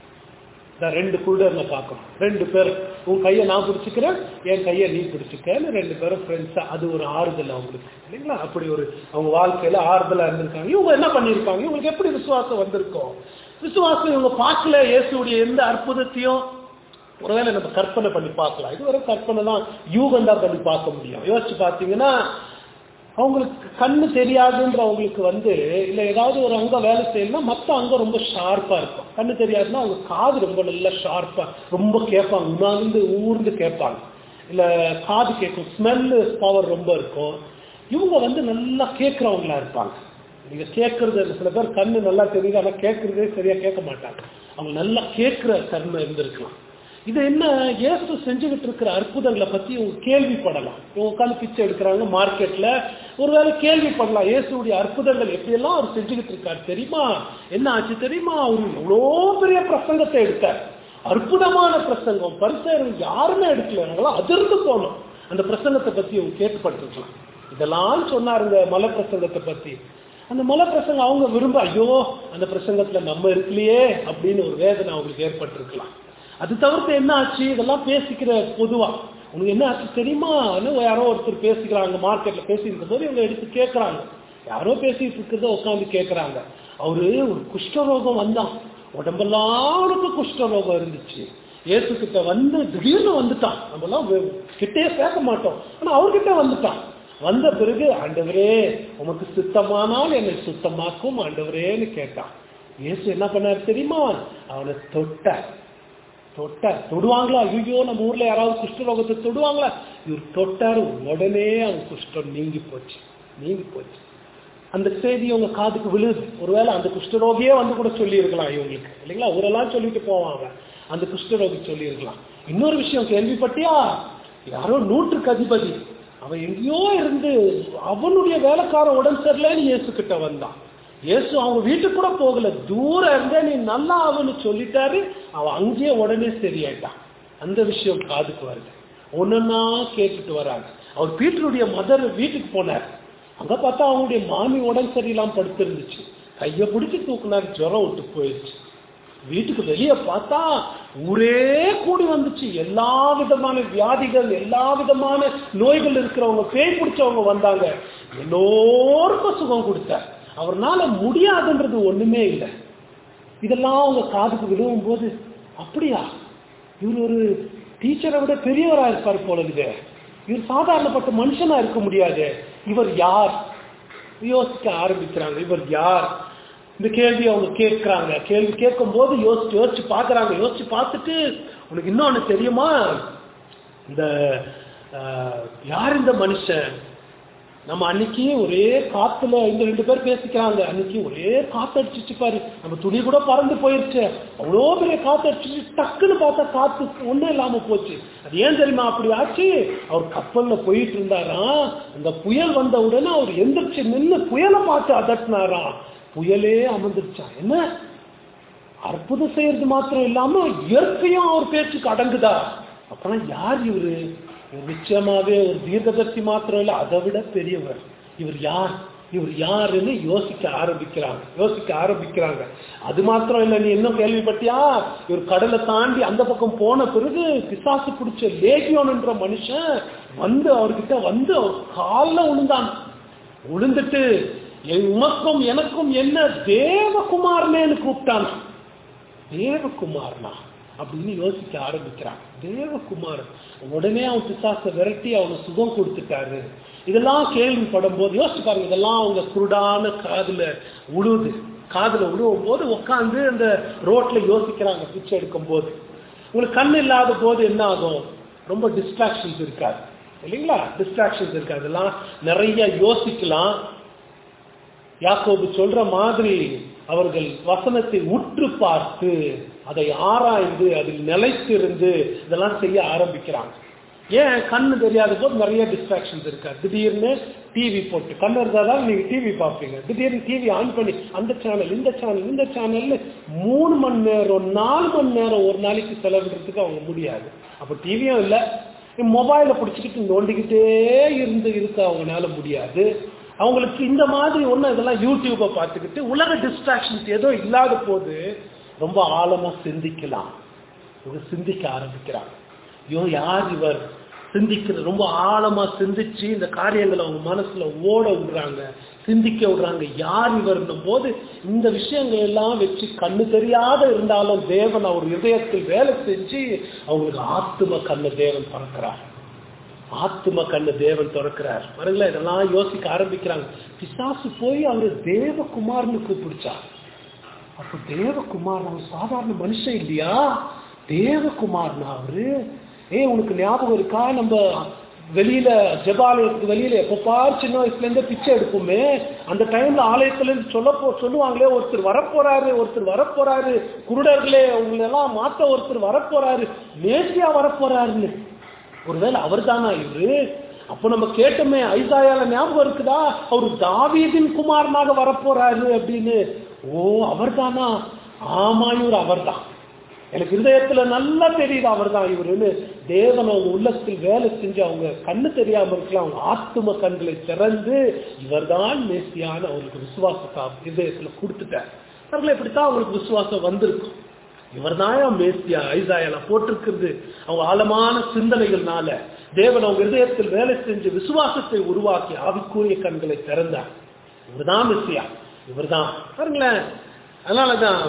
நான் ரெண்டு குருடர்ல பார்க்கணும் ரெண்டு பேர் உன் கையை நான் பிடிச்சிக்கிறேன் என் கையை நீ பிடிச்சிக்கன்னு ரெண்டு பேரும் ஃப்ரெண்ட்ஸா அது ஒரு ஆறுதல் அவங்களுக்கு இல்லைங்களா அப்படி ஒரு அவங்க வாழ்க்கையில ஆறுதலா இருந்திருக்காங்க இவங்க என்ன பண்ணியிருப்பாங்க இவங்களுக்கு எப்படி விசுவாசம் வந்திருக்கும் விசுவாசம் இவங்க பார்க்கல இயேசுடைய எந்த அற்புதத்தையும் ஒருவேளை நம்ம கற்பனை பண்ணி பார்க்கலாம் இது ஒரு கற்பனை தான் யூகம் தான் பண்ணி பார்க்க முடியும் யோசிச்சு பார்த்தீங்கன்னா அவங்களுக்கு கண்ணு தெரியாதுன்ற அவங்களுக்கு வந்து இல்ல ஏதாவது ஒரு அங்கம் வேலை செய்யணும்னா மத்த அங்கம் ரொம்ப ஷார்ப்பா இருக்கும் கண்ணு தெரியாதுன்னா அவங்க காது ரொம்ப நல்லா ஷார்ப்பா ரொம்ப கேட்பாங்க உணர்ந்து ஊர்ந்து கேட்பாங்க இல்ல காது கேட்கும் ஸ்மெல்லு பவர் ரொம்ப இருக்கும் இவங்க வந்து நல்லா கேட்கறவங்களா இருப்பாங்க நீங்க கேட்கறது சில பேர் கண்ணு நல்லா தெரியுது ஆனா கேட்கறதே சரியா கேட்க மாட்டாங்க அவங்க நல்லா கேட்கிற தன்மை இருந்திருக்கலாம் இது என்ன இயேசு செஞ்சுக்கிட்டு இருக்கிற அற்புதங்களை பத்தி இவங்க கேள்விப்படலாம் இவங்க உட்காந்து பிச்சை எடுக்கிறாங்க மார்க்கெட்ல ஒருவேளை கேள்விப்படலாம் இயேசுடைய அற்புதங்கள் எப்படியெல்லாம் அவர் செஞ்சுக்கிட்டு இருக்காரு தெரியுமா என்ன ஆச்சு தெரியுமா அவர் எவ்வளோ பெரிய பிரசங்கத்தை எடுத்தார் அற்புதமான பிரசங்கம் பரிசேரன் யாருமே எடுக்கல நாங்களாம் அதிர்ந்து போனோம் அந்த பிரசங்கத்தை பத்தி இவங்க கேட்டுப்பட்டிருக்கலாம் இதெல்லாம் சொன்னாருங்க மலை பிரசங்கத்தை பத்தி அந்த மலை பிரசங்கம் அவங்க விரும்ப ஐயோ அந்த பிரசங்கத்துல நம்ம இருக்கலையே அப்படின்னு ஒரு வேதனை அவங்களுக்கு ஏற்பட்டிருக்கலாம் அது தவிர்த்து என்ன ஆச்சு இதெல்லாம் பேசிக்கிற பொதுவா உனக்கு என்ன ஆச்சு தெரியுமா இன்னும் யாரோ ஒருத்தர் பேசிக்கிறாங்க மார்க்கெட்ல பேசியிருக்கும் போது இவங்க எடுத்து கேட்கறாங்க யாரோ பேசிட்டு இருக்கிறத உட்காந்து கேட்கறாங்க அவரு ஒரு குஷ்டரோகம் வந்தான் உடம்பெல்லாம் அவனுக்கு குஷ்டரோகம் இருந்துச்சு இயேசு கிட்ட வந்து திடீர்னு வந்துட்டான் நம்மலாம் வெ- கிட்டே சேர்க்க மாட்டோம் ஆனா அவர்கிட்ட வந்துட்டான் வந்த பிறகு ஆண்டவரே உமக்கு சுத்தமானால் என்னை சுத்தமாக்கும் ஆண்டவரேன்னு கேட்டான் இயேசு என்ன பண்ணாரு தெரியுமா அவனை தொட்டார் தொட்டார் தொடுவாங்களா ஐயோ நம்ம ஊர்ல யாராவது குஷ்டரோகத்தை தொடுவாங்களா இவர் தொட்டார் உடனே அவன் குஷ்டம் நீங்கி போச்சு நீங்கி போச்சு அந்த செய்தி உங்க காதுக்கு விழுது ஒருவேளை அந்த குஷ்டரோகியே வந்து கூட சொல்லி இருக்கலாம் இவங்களுக்கு இல்லைங்களா ஊரெல்லாம் சொல்லிட்டு போவாங்க அந்த குஷ்டரோகி சொல்லி இருக்கலாம் இன்னொரு விஷயம் கேள்விப்பட்டியா யாரோ நூற்றுக்கு அதிபதி அவன் எங்கேயோ இருந்து அவனுடைய வேலைக்காரன் உடம்பு சரியில்லைன்னு இயேசு கிட்ட வந்தான் இயேசு அவங்க வீட்டுக்கு கூட போகல தூரம் இருந்தே நீ நல்லா அவன்னு சொல்லிட்டாரு அவன் அங்கேயே உடனே சரியாயிட்டான் அந்த விஷயம் காதுக்கு வருது ஒன்னொன்னா கேட்டுட்டு வராங்க அவர் பீட்டருடைய மதர் வீட்டுக்கு போனார் அங்க பார்த்தா அவங்களுடைய மாமி உடம்பு சரியில்லாம படுத்திருந்துச்சு கைய பிடிச்சி தூக்குனாரு ஜுரம் விட்டு போயிடுச்சு வீட்டுக்கு வெளியே பார்த்தா ஊரே கூடி வந்துச்சு எல்லா விதமான வியாதிகள் எல்லா விதமான நோய்கள் இருக்கிறவங்க பேய் பிடிச்சவங்க வந்தாங்க எல்லோருக்கும் சுகம் கொடுத்தார் அவர்னால முடியாதுன்றது ஒண்ணுமே இல்லை இதெல்லாம் அவங்க காதுக்கு விழுவும் போது அப்படியா இவர் ஒரு டீச்சரை விட பெரியவரா இருப்பார் போல இருக்குது இவர் சாதாரணப்பட்ட மனுஷனா இருக்க முடியாது இவர் யார் யோசிக்க ஆரம்பிக்கிறாங்க இவர் யார் இந்த கேள்வி அவங்க கேட்கிறாங்க கேள்வி கேட்கும் போது யோசிச்சு யோசிச்சு பாக்குறாங்க யோசிச்சு பார்த்துட்டு உனக்கு இன்னொன்னு தெரியுமா இந்த ஆஹ், யார் இந்த மனுஷன் நம்ம அன்னைக்கு ஒரே காத்துல இந்த ரெண்டு பேர் பேசிக்கிறாங்க அன்னைக்கு ஒரே காத்து அடிச்சிச்சு பாரு நம்ம துணி கூட பறந்து போயிருச்சு அவ்வளோ பெரிய காத்து அடிச்சிச்சு டக்குன்னு பார்த்தா காத்து ஒண்ணும் இல்லாம போச்சு அது ஏன் தெரியுமா அப்படி ஆச்சு அவர் கப்பல்ல போயிட்டு இருந்தாராம் அந்த புயல் வந்த உடனே அவர் எந்திரிச்சு நின்னு புயலை பார்த்து அதட்டினாராம் புயலே அமர்ந்துருச்சா என்ன அற்புதம் செய்யறது மாத்திரம் இல்லாம இயற்கையும் அவர் பேச்சுக்கு அடங்குதா அப்பனா யார் இவரு இவர் நிச்சயமாவே ஒரு தீர்க்கதர்சி மாத்திரம் இல்லை அதை விட பெரியவர் இவர் யார் இவர் யாருன்னு யோசிக்க ஆரம்பிக்கிறாங்க யோசிக்க ஆரம்பிக்கிறாங்க அது மாத்திரம் இல்லை நீ இன்னும் கேள்விப்பட்டியா இவர் கடலை தாண்டி அந்த பக்கம் போன பிறகு பிசாசு பிடிச்ச லேகியோன்ன்ற மனுஷன் வந்து அவர்கிட்ட வந்து அவர் காலில் விழுந்தான் விழுந்துட்டு என் உமக்கும் எனக்கும் என்ன தேவகுமாரனேன்னு கூப்பிட்டான் தேவகுமாரனா அப்படின்னு யோசிக்க ஆரம்பிக்கிறான் தேவகுமாரன் உடனே அவன் பிசாசை விரட்டி அவனை சுகம் கொடுத்துட்டாரு இதெல்லாம் கேள்விப்படும் போது யோசிச்சு பாருங்க இதெல்லாம் அவங்க குருடான காதுல உழுவுது காதுல உழுவும் போது உட்காந்து அந்த ரோட்ல யோசிக்கிறாங்க பிச்சை எடுக்கும் போது உங்களுக்கு கண் இல்லாத போது என்ன ஆகும் ரொம்ப டிஸ்ட்ராக்ஷன்ஸ் இருக்காது இல்லைங்களா டிஸ்ட்ராக்ஷன்ஸ் இருக்காது இதெல்லாம் நிறைய யோசிக்கலாம் யாக்கோபு சொல்ற மாதிரி அவர்கள் வசனத்தை உற்று பார்த்து அதை ஆராய்ந்து அதில் நிலைத்திருந்து இதெல்லாம் செய்ய ஆரம்பிக்கிறாங்க ஏன் கண்ணு தெரியாத போது நிறைய டிஸ்ட்ராக்ஷன்ஸ் இருக்கா திடீர்னு டிவி போட்டு கண்ணு இருந்தாதான் நீங்க டிவி பார்ப்பீங்க திடீர்னு டிவி ஆன் பண்ணி அந்த சேனல் இந்த சேனல் இந்த சேனல்னு மூணு மணி நேரம் நாலு மணி நேரம் ஒரு நாளைக்கு செலவிடுறதுக்கு அவங்க முடியாது அப்போ டிவியும் இல்லை மொபைலை பிடிச்சிக்கிட்டு நோண்டிக்கிட்டே இருந்து இருக்க அவங்களால முடியாது அவங்களுக்கு இந்த மாதிரி ஒன்றும் இதெல்லாம் யூடியூப்பை பார்த்துக்கிட்டு உலக டிஸ்ட்ராக்ஷன்ஸ் ஏதோ இல்லாத போது ரொம்ப ஆழமா சிந்திக்கலாம் இவங்க சிந்திக்க ஆரம்பிக்கிறாங்க ஐயோ யார் இவர் சிந்திக்கிறது ரொம்ப ஆழமா சிந்திச்சு இந்த காரியங்களை அவங்க மனசுல ஓட விடுறாங்க சிந்திக்க விடுறாங்க யார் இவர்னும் போது இந்த விஷயங்கள் எல்லாம் வச்சு கண்ணு தெரியாத இருந்தாலும் தேவன் அவர் இதயத்தில் வேலை செஞ்சு அவங்களுக்கு ஆத்தும கண்ணு தேவன் பறக்கிறார் ஆத்தும கண்ணு தேவன் திறக்கிறார் பாருங்களேன் இதெல்லாம் யோசிக்க ஆரம்பிக்கிறாங்க பிசாசு போய் அவர் தேவகுமார்னு கூப்பிடுச்சார் அப்ப தேவகுமார் அவர் சாதாரண மனுஷன் இல்லையா தேவகுமார்னா அவரு ஏ உனக்கு ஞாபகம் இருக்கா நம்ம வெளியில ஜபாலயத்துக்கு வெளியில எப்பப்பார் சின்ன வயசுல இருந்து பிச்சை எடுப்போமே அந்த டைம்ல ஆலயத்துல இருந்து சொல்ல போ சொல்லுவாங்களே ஒருத்தர் வரப்போறாரு ஒருத்தர் வரப்போறாரு குருடர்களே உங்களெல்லாம் மாத்த ஒருத்தர் வரப்போறாரு மேசியா வரப்போறாருன்னு ஒருவேளை அவர் தானா இவரு அப்ப நம்ம கேட்டோமே ஐசாயால ஞாபகம் இருக்குதா அவரு தாவீதின் குமாரனாக வரப்போறாரு அப்படின்னு ஓ அவர் தானா ஆமா இவர் அவர் தான் எனக்கு இருதயத்துல நல்லா தெரியுது அவர் தான் இவருன்னு தேவன் அவங்க உள்ளத்தில் வேலை செஞ்சு அவங்க கண்ணு தெரியாம இருக்கலாம் அவங்க ஆத்தும கண்களை திறந்து இவர்தான் மேசியான அவங்களுக்கு விசுவாசத்தை இதயத்துல கொடுத்துட்டார் அவர்களை இப்படித்தான் அவங்களுக்கு விசுவாசம் வந்திருக்கும் இவர் தான் மேசியா ஐசாயால போட்டிருக்கிறது அவங்க ஆழமான சிந்தனைகள்னால தேவன் அவங்க இதயத்தில் வேலை செஞ்சு விசுவாசத்தை உருவாக்கி ஆவிக்குரிய கண்களை திறந்தார் இவர்தான் மெஸ்ஸியா இவர்தான் பாருங்களேன் அதனாலதான்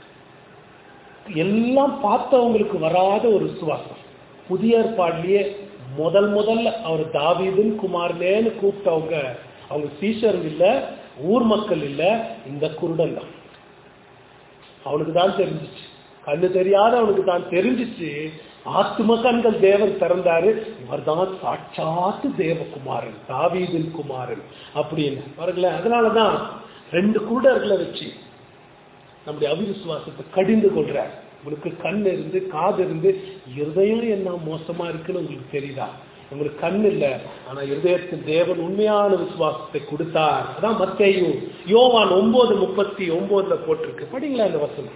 எல்லாம் பார்த்தவங்களுக்கு வராத ஒரு விசுவாசம் புதிய ஏற்பாடுலயே முதல் முதல்ல அவர் தாவீதுன் குமார்லேன்னு கூப்பிட்டவங்க அவங்க சீஷர் இல்ல ஊர் மக்கள் இல்ல இந்த குருடன் தான் அவனுக்கு தான் தெரிஞ்சிச்சு கண்ணு தெரியாத அவனுக்கு தான் தெரிஞ்சிச்சு ஆத்தும கண்கள் தேவன் திறந்தாரு இவர் தான் சாட்சாத்து தேவகுமாரன் தாவீதின் குமாரன் அப்படின்னு பாருங்களேன் அதனாலதான் ரெண்டு குருடர்களை வச்சு நம்முடைய அவிசுவாசத்தை கடிந்து கொள்றார் உங்களுக்கு கண் இருந்து காது இருந்து இருதயம் என்ன மோசமா இருக்குன்னு உங்களுக்கு தெரியுதா உங்களுக்கு கண் இல்ல ஆனா இருதயத்தில் தேவன் உண்மையான விசுவாசத்தை கொடுத்தார் அதான் மத்தேயும் யோவான் ஒன்பது முப்பத்தி ஒன்பதுல போட்டிருக்கு படிங்களா இந்த வசனம்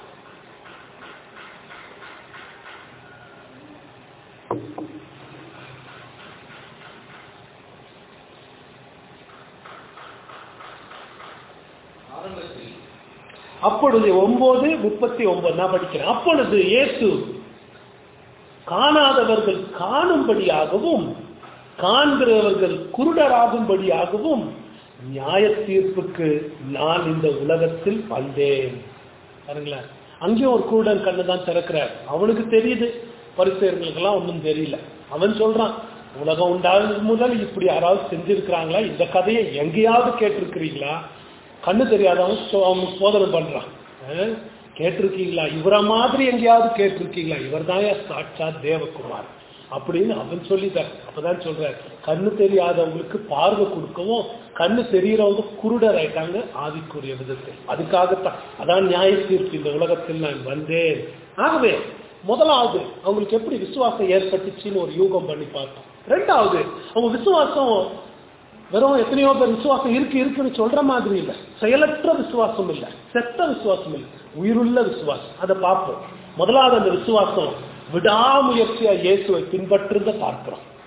அப்பொழுது ஒன்பது முப்பத்தி ஒன்பது நான் படிக்கிறேன் அப்பொழுது இயேசு காணாதவர்கள் காணும்படியாகவும் காண்கிறவர்கள் குருடராகும்படியாகவும் நியாய தீர்ப்புக்கு நான் இந்த உலகத்தில் வந்தேன் பாருங்களேன் அங்கேயும் ஒரு குருடன் கண்ணு தான் திறக்கிறார் அவனுக்கு தெரியுது பரிசெயர்களுக்கெல்லாம் ஒன்றும் தெரியல அவன் சொல்றான் உலகம் உண்டானது முதல் இப்படி யாராவது செஞ்சிருக்கிறாங்களா இந்த கதையை எங்கேயாவது கேட்டிருக்கிறீங்களா கண்ணு தெரியாதவன் அவனுக்கு சோதனை பண்றான் கேட்டிருக்கீங்களா இவரை மாதிரி எங்கேயாவது கேட்டிருக்கீங்களா இவர் தான் சாட்சா தேவகுமார் அப்படின்னு அவன் சொல்லிட்டார் அப்பதான் சொல்றார் கண்ணு தெரியாதவங்களுக்கு பார்வை கொடுக்கவும் கண்ணு தெரியறவங்க குருடர் ஆயிட்டாங்க ஆவிக்குரிய விதத்தில் அதுக்காகத்தான் அதான் நியாய தீர்ப்பு இந்த உலகத்தில் நான் வந்தேன் ஆகவே முதலாவது அவங்களுக்கு எப்படி விசுவாசம் ஏற்பட்டுச்சுன்னு ஒரு யூகம் பண்ணி பார்த்தோம் ரெண்டாவது அவங்க விசுவாசம் வெறும் எத்தனையோ பேர் விசுவாசம் இருக்கு இருக்குன்னு சொல்ற மாதிரி இல்லை செயலற்ற விசுவாசம் இல்லை செத்த விசுவாசம் இல்லை உயிருள்ள விசுவாசம் அதை பார்ப்போம் முதலாவது அந்த விசுவாசம் விடாமுயற்சியா இயேசுவை பின்பற்றுறத பார்க்கிறோம்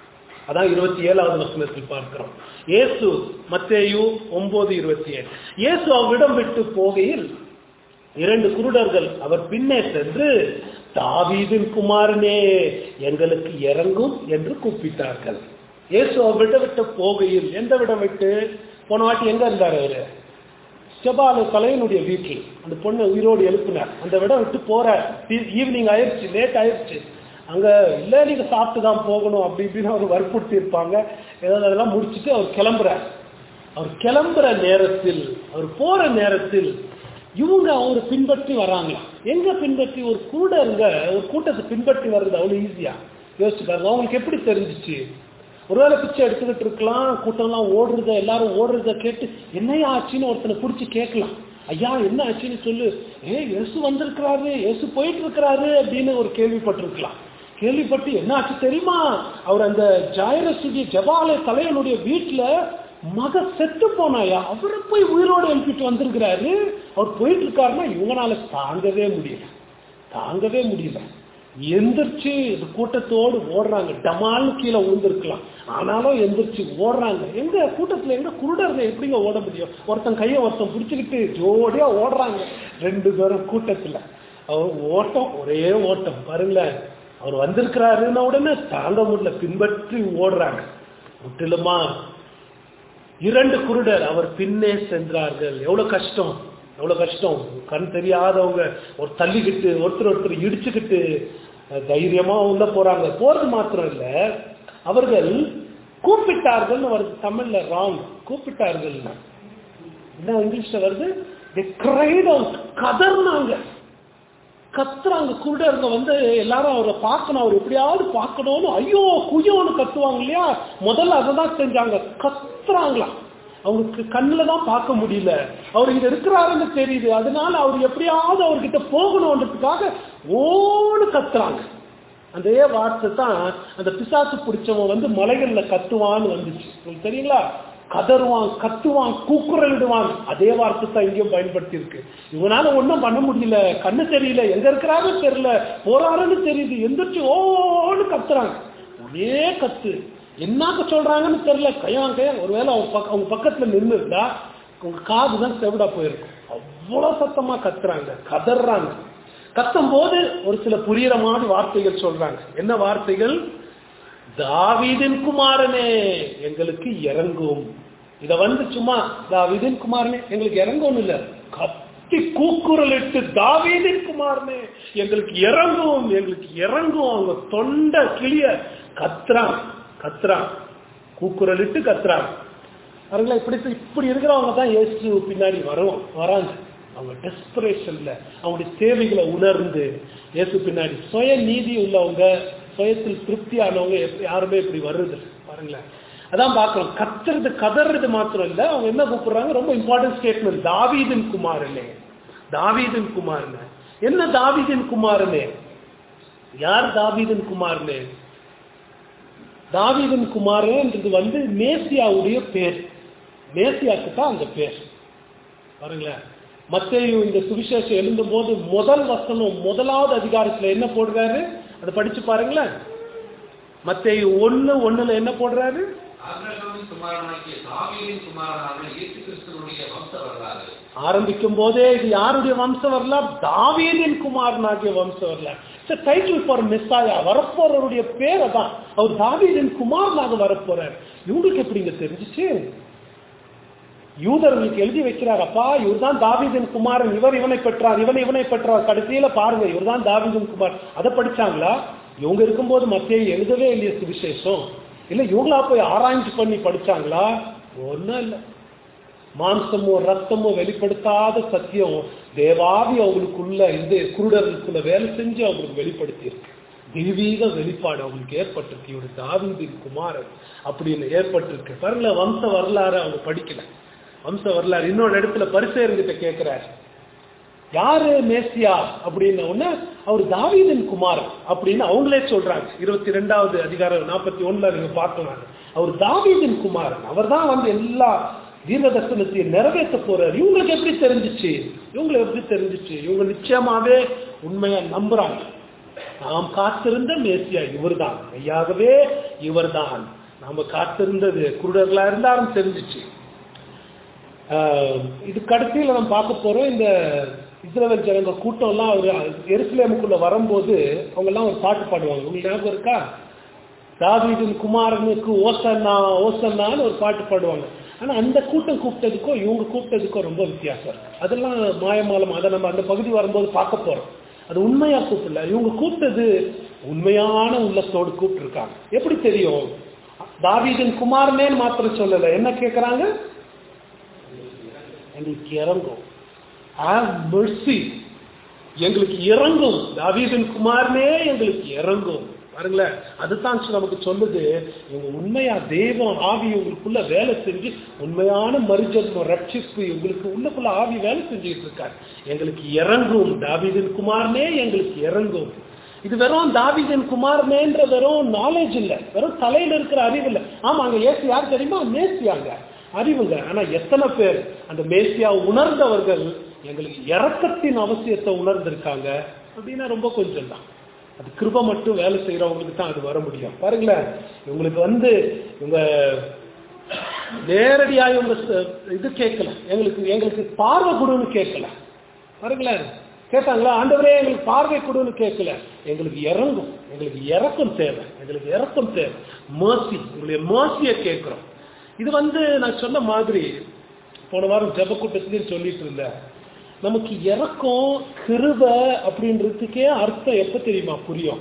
அதான் இருபத்தி ஏழாவது வசனத்தில் பார்க்கிறோம் இயேசு மத்தேயு ஒன்பது இருபத்தி ஏழு இயேசு அவ்விடம் விட்டு போகையில் இரண்டு குருடர்கள் அவர் பின்னே சென்று தாவீதின் குமாரனே எங்களுக்கு இறங்கும் என்று கூப்பிட்டார்கள் இயேசு அவ்விடம் விட்டு போகையில் எந்த விடம் விட்டு போன வாட்டி எங்க இருந்தார் அவரு செபால கலையனுடைய வீட்டில் அந்த பொண்ணை உயிரோடு எழுப்பினார் அந்த விடம் விட்டு போற ஈவினிங் ஆயிடுச்சு லேட் ஆயிடுச்சு அங்க இல்ல நீங்க சாப்பிட்டு தான் போகணும் அப்படி இப்படின்னு அவர் வற்புறுத்தி இருப்பாங்க ஏதாவது அதெல்லாம் முடிச்சுட்டு அவர் கிளம்புறார் அவர் கிளம்புற நேரத்தில் அவர் போற நேரத்தில் இவங்க அவரை பின்பற்றி வராங்க எங்க பின்பற்றி ஒரு கூட இருங்க ஒரு கூட்டத்தை பின்பற்றி வர்றது அவ்வளவு ஈஸியா யோசிச்சு பாருங்க அவங்களுக்கு எப்படி தெரிஞ்சிச்சு ஒருவேளை பிச்சை எடுத்துக்கிட்டு இருக்கலாம் கூட்டம்லாம் ஓடுறத எல்லாரும் ஓடுறத கேட்டு என்னையா ஆச்சுன்னு ஒருத்தனை பிடிச்சி கேட்கலாம் ஐயா என்ன ஆச்சுன்னு சொல்லு ஏ இயேசு வந்திருக்கிறாரு இயேசு போயிட்டு இருக்கிறாரு அப்படின்னு ஒரு கேள்விப்பட்டிருக்கலாம் கேள்விப்பட்டு என்ன ஆச்சு தெரியுமா அவர் அந்த ஜாயிரசுடைய ஜபாலய தலைவனுடைய வீட்டுல மக செத்து போனாயா அவரை போய் உயிரோடு எழுப்பிட்டு வந்திருக்கிறாரு அவர் போயிட்டு இருக்காருன்னா இவங்களால தாங்கவே முடியல தாங்கவே முடியல எந்திரிச்சு இது கூட்டத்தோடு ஓடுறாங்க டமால்னு கீழே விழுந்திருக்கலாம் ஆனாலும் எந்திரிச்சு ஓடுறாங்க எங்க கூட்டத்துல எங்க குருடர்ல எப்படிங்க ஓட முடியும் ஒருத்தன் கையை ஒருத்தன் பிடிச்சுக்கிட்டு ஜோடியா ஓடுறாங்க ரெண்டு பேரும் கூட்டத்துல அவர் ஓட்டம் ஒரே ஓட்டம் பாருங்களேன் அவர் வந்திருக்கிறாருன்ன உடனே தாங்க முடியல பின்பற்றி ஓடுறாங்க முற்றிலுமா இரண்டு குருடர் அவர் பின்னே சென்றார்கள் எவ்வளவு கஷ்டம் எவ்வளவு கஷ்டம் கண் தெரியாதவங்க ஒரு தள்ளிக்கிட்டு ஒருத்தர் ஒருத்தர் இடிச்சுக்கிட்டு தைரியமா உள்ள போறாங்க போறது மாத்திரம் இல்ல அவர்கள் கூப்பிட்டார்கள் வருது தமிழ்ல ராங் கூப்பிட்டார்கள் என்ன இங்கிலீஷ்ல வருது கதர்னாங்க கத்துறாங்க குருடருங்க வந்து எல்லாரும் அவரை பார்க்கணும் அவர் எப்படியாவது பார்க்கணும்னு ஐயோ குயோன்னு கத்துவாங்க இல்லையா முதல்ல அதை தான் செஞ்சாங்க கத்துறாங்களாம் அவங்களுக்கு கண்ணில் தான் பார்க்க முடியல அவர் இங்க இருக்கிறாருன்னு தெரியுது அதனால அவர் எப்படியாவது அவர்கிட்ட போகணுன்றதுக்காக ஓன்னு கத்துறாங்க அதே வார்த்தை தான் அந்த பிசாசு பிடிச்சவன் வந்து மலைகள்ல கத்துவான்னு வந்துச்சு உங்களுக்கு தெரியுங்களா கதறுவான் கத்துவான் கூக்குரலிடுவான் அதே வார்த்தை தான் இங்கேயும் பயன்படுத்தி இருக்கு இவனால ஒன்றும் பண்ண முடியல கண்ணு தெரியல எங்க இருக்கிறாருன்னு தெரியல போறாருன்னு தெரியுது எந்திரிச்சு ஓன்னு கத்துறாங்க ஒரே கத்து என்னக்க சொல்றாங்கன்னு தெரியல கையான் கையான் ஒருவேளை அவங்க பக்க அவங்க பக்கத்துல நின்று இருந்தா உங்க காது தான் செவிடா போயிருக்கும் அவ்வளவு சத்தமா கத்துறாங்க கதறாங்க கத்தும் போது ஒரு சில புரியுற மாதிரி வார்த்தைகள் சொல்றாங்க என்ன வார்த்தைகள் தாவீதின் குமாரனே எங்களுக்கு இறங்கும் இத வந்து சும்மா தாவீதின் குமாரனே எங்களுக்கு இறங்கும் இல்ல கத்தி கூக்குரலிட்டு தாவீதின் குமாரனே எங்களுக்கு இறங்கும் எங்களுக்கு இறங்கும் அவங்க தொண்டை கிளிய கத்துறான் கத்துறான் கூக்குரலிட்டு கத்துறான் அவங்கள இப்படி இப்படி இருக்கிறவங்க தான் இயேசு பின்னாடி வரும் வராங்க அவங்க டெஸ்பரேஷன்ல அவங்களுடைய தேவைகளை உணர்ந்து இயேசு பின்னாடி சுய நீதி உள்ளவங்க சுயத்தில் திருப்தியானவங்க யாருமே இப்படி வருது பாருங்களேன் அதான் பார்க்கணும் கத்துறது கதறது மாத்திரம் இல்ல அவங்க என்ன கூப்பிடுறாங்க ரொம்ப இம்பார்ட்டன்ட் ஸ்டேட்மெண்ட் தாவீதின் குமாரனே தாவீதின் குமாரனே என்ன தாவீதின் குமாரனே யார் தாவீதின் குமாரனே தாவீதின் குமாரன்றது வந்து மேசியாவுடைய பேர் மேசியாக்கு தான் அந்த பேர் பாருங்களேன் மத்தேயு இந்த சுவிசேஷம் எழுந்தும் போது முதல் வசனம் முதலாவது அதிகாரத்துல என்ன போடுறாரு அதை படிச்சு பாருங்களேன் மத்தேயு ஒண்ணு ஒண்ணுல என்ன போடுறாரு ஆபிரகாமின் குமாரனாகிய தாவீதின் குமாரனான இயேசு கிறிஸ்துவனுடைய வம்ச வரலாறு ஆரம்பிக்கும் போதே இது யாருடைய வம்ச வரலாறு தாவீதின் குமாரனாகிய வம்ச வரலாறு டைட்டில் ஃபார் மெஸ்ஸாயா வரப்போறவருடைய பேர் அதான் அவர் தாவீதின் குமாரனாக வரப்போறார் இவங்களுக்கு எப்படிங்க தெரிஞ்சிச்சு யூதர்களுக்கு எழுதி வைக்கிறார் அப்பா இவர் தான் தாவீதின் குமாரன் இவர் இவனை பெற்றார் இவன் இவனை பெற்றார் கடைசியில பாருங்க இவர் தான் தாவீதின் குமார் அதை படிச்சாங்களா இவங்க இருக்கும்போது மத்திய எழுதவே இல்லையா சுவிசேஷம் இல்ல இவங்களா போய் ஆராய்ச்சி பண்ணி படிச்சாங்களா ஒன்றும் இல்லை மாம்சமோ ரத்தமோ வெளிப்படுத்தாத சத்தியம் தேவாதி அவங்களுக்குள்ள இந்த குருடர்களுக்குள்ள வேலை செஞ்சு அவங்களுக்கு வெளிப்படுத்தி இருக்கு தெய்வீக வெளிப்பாடு அவங்களுக்கு ஏற்பட்டிருக்கு இவர் தாவீதின் குமாரன் அப்படின்னு ஏற்பட்டிருக்கு பாருங்களேன் வம்ச வரலாறு அவங்க படிக்கல வம்ச வரலாறு இன்னொரு இடத்துல பரிசேர்கிட்ட கேட்கிறார் யாரு மேசியா அப்படின்ன உடனே அவர் தாவீதின் குமாரன் அப்படின்னு அவங்களே சொல்றாங்க இருபத்தி ரெண்டாவது அதிகாரம் நாற்பத்தி ஒண்ணுல நீங்க பார்க்கலாம் அவர் தாவீதின் குமாரன் அவர் தான் வந்து எல்லா தீர்க்கதர்சனத்தை நிறைவேற்ற போறார் இவங்களுக்கு எப்படி தெரிஞ்சிச்சு இவங்களுக்கு எப்படி தெரிஞ்சிச்சு இவங்க நிச்சயமாவே உண்மையா நம்புறாங்க நாம் காத்திருந்த மேசியா இவர்தான் மெய்யாகவே இவர்தான் நாம காத்திருந்தது குருடர்களா இருந்தாலும் தெரிஞ்சிச்சு ஆஹ் இது கடைசியில நம்ம பார்க்க போறோம் இந்த இஸ்ரவேல் ஜனங்க கூட்டம் எல்லாம் ஒரு எருசலேமுக்குள்ள வரும்போது அவங்க எல்லாம் ஒரு பாட்டு பாடுவாங்க உங்களுக்கு ஞாபகம் இருக்கா தாவீதின் குமாரனுக்கு ஓசன்னா ஓசன்னான்னு ஒரு பாட்டு பாடுவாங்க ஆனா அந்த கூட்டம் கூப்பிட்டதுக்கும் இவங்க கூப்பிட்டதுக்கும் ரொம்ப வித்தியாசம் இருக்கு அதெல்லாம் மாயமாலம் அதை நம்ம அந்த பகுதி வரும்போது பார்க்க போறோம் அது உண்மையா கூப்பிடல இவங்க கூப்பிட்டது உண்மையான உள்ளத்தோடு கூப்பிட்டுருக்காங்க எப்படி தெரியும் தாவீதின் குமாரனேன்னு மாத்திரம் சொல்லல என்ன கேட்கறாங்க எங்களுக்கு இறங்கும் ஹாவ் mercy எங்களுக்கு இறங்கும் தாவீதின் குமாரனே எங்களுக்கு இறங்கும் பாருங்களேன் அதுதான் நமக்கு சொல்லுது இவங்க உண்மையா தெய்வம் ஆவி உங்களுக்குள்ள வேலை செஞ்சு உண்மையான மறுஜன்மம் ரட்சிப்பு உங்களுக்கு உள்ளுக்குள்ள ஆவி வேலை செஞ்சுட்டு இருக்காரு எங்களுக்கு இறங்கும் தாவீதின் குமாரனே எங்களுக்கு இறங்கும் இது வெறும் தாவீதின் குமாரனேன்ற வெறும் நாலேஜ் இல்ல வெறும் தலையில இருக்கிற அறிவு இல்ல ஆமா அங்க ஏசு யார் தெரியுமா மேசியாங்க அறிவுங்க ஆனா எத்தனை பேர் அந்த மேசியா உணர்ந்தவர்கள் எங்களுக்கு இறக்கத்தின் அவசியத்தை உணர்ந்திருக்காங்க அப்படின்னா ரொம்ப கொஞ்சம் தான் அது கிருப மட்டும் வேலை செய்யறவங்களுக்கு தான் அது வர முடியும் பாருங்களேன் இவங்களுக்கு வந்து இவங்க நேரடியா இவங்க ச- இது கேட்கல எங்களுக்கு எங்களுக்கு பார்வை கொடுன்னு கேட்கல பாருங்களேன் கேட்டாங்களா ஆண்டவரே எங்களுக்கு பார்வை கொடுன்னு கேட்கல எங்களுக்கு இறங்கும் எங்களுக்கு இறக்கம் தேவை எங்களுக்கு இறக்கம் தேவை mercy உங்களுடைய mercy-ய கேட்கிறோம் இது வந்து நான் சொன்ன மாதிரி போன வாரம் ஜெப கூட்டத்திலையும் சொல்லிட்டு இருந்தேன் நமக்கு இறக்கம் கிருப அப்படின்றதுக்கே அர்த்தம் எப்ப தெரியுமா புரியும்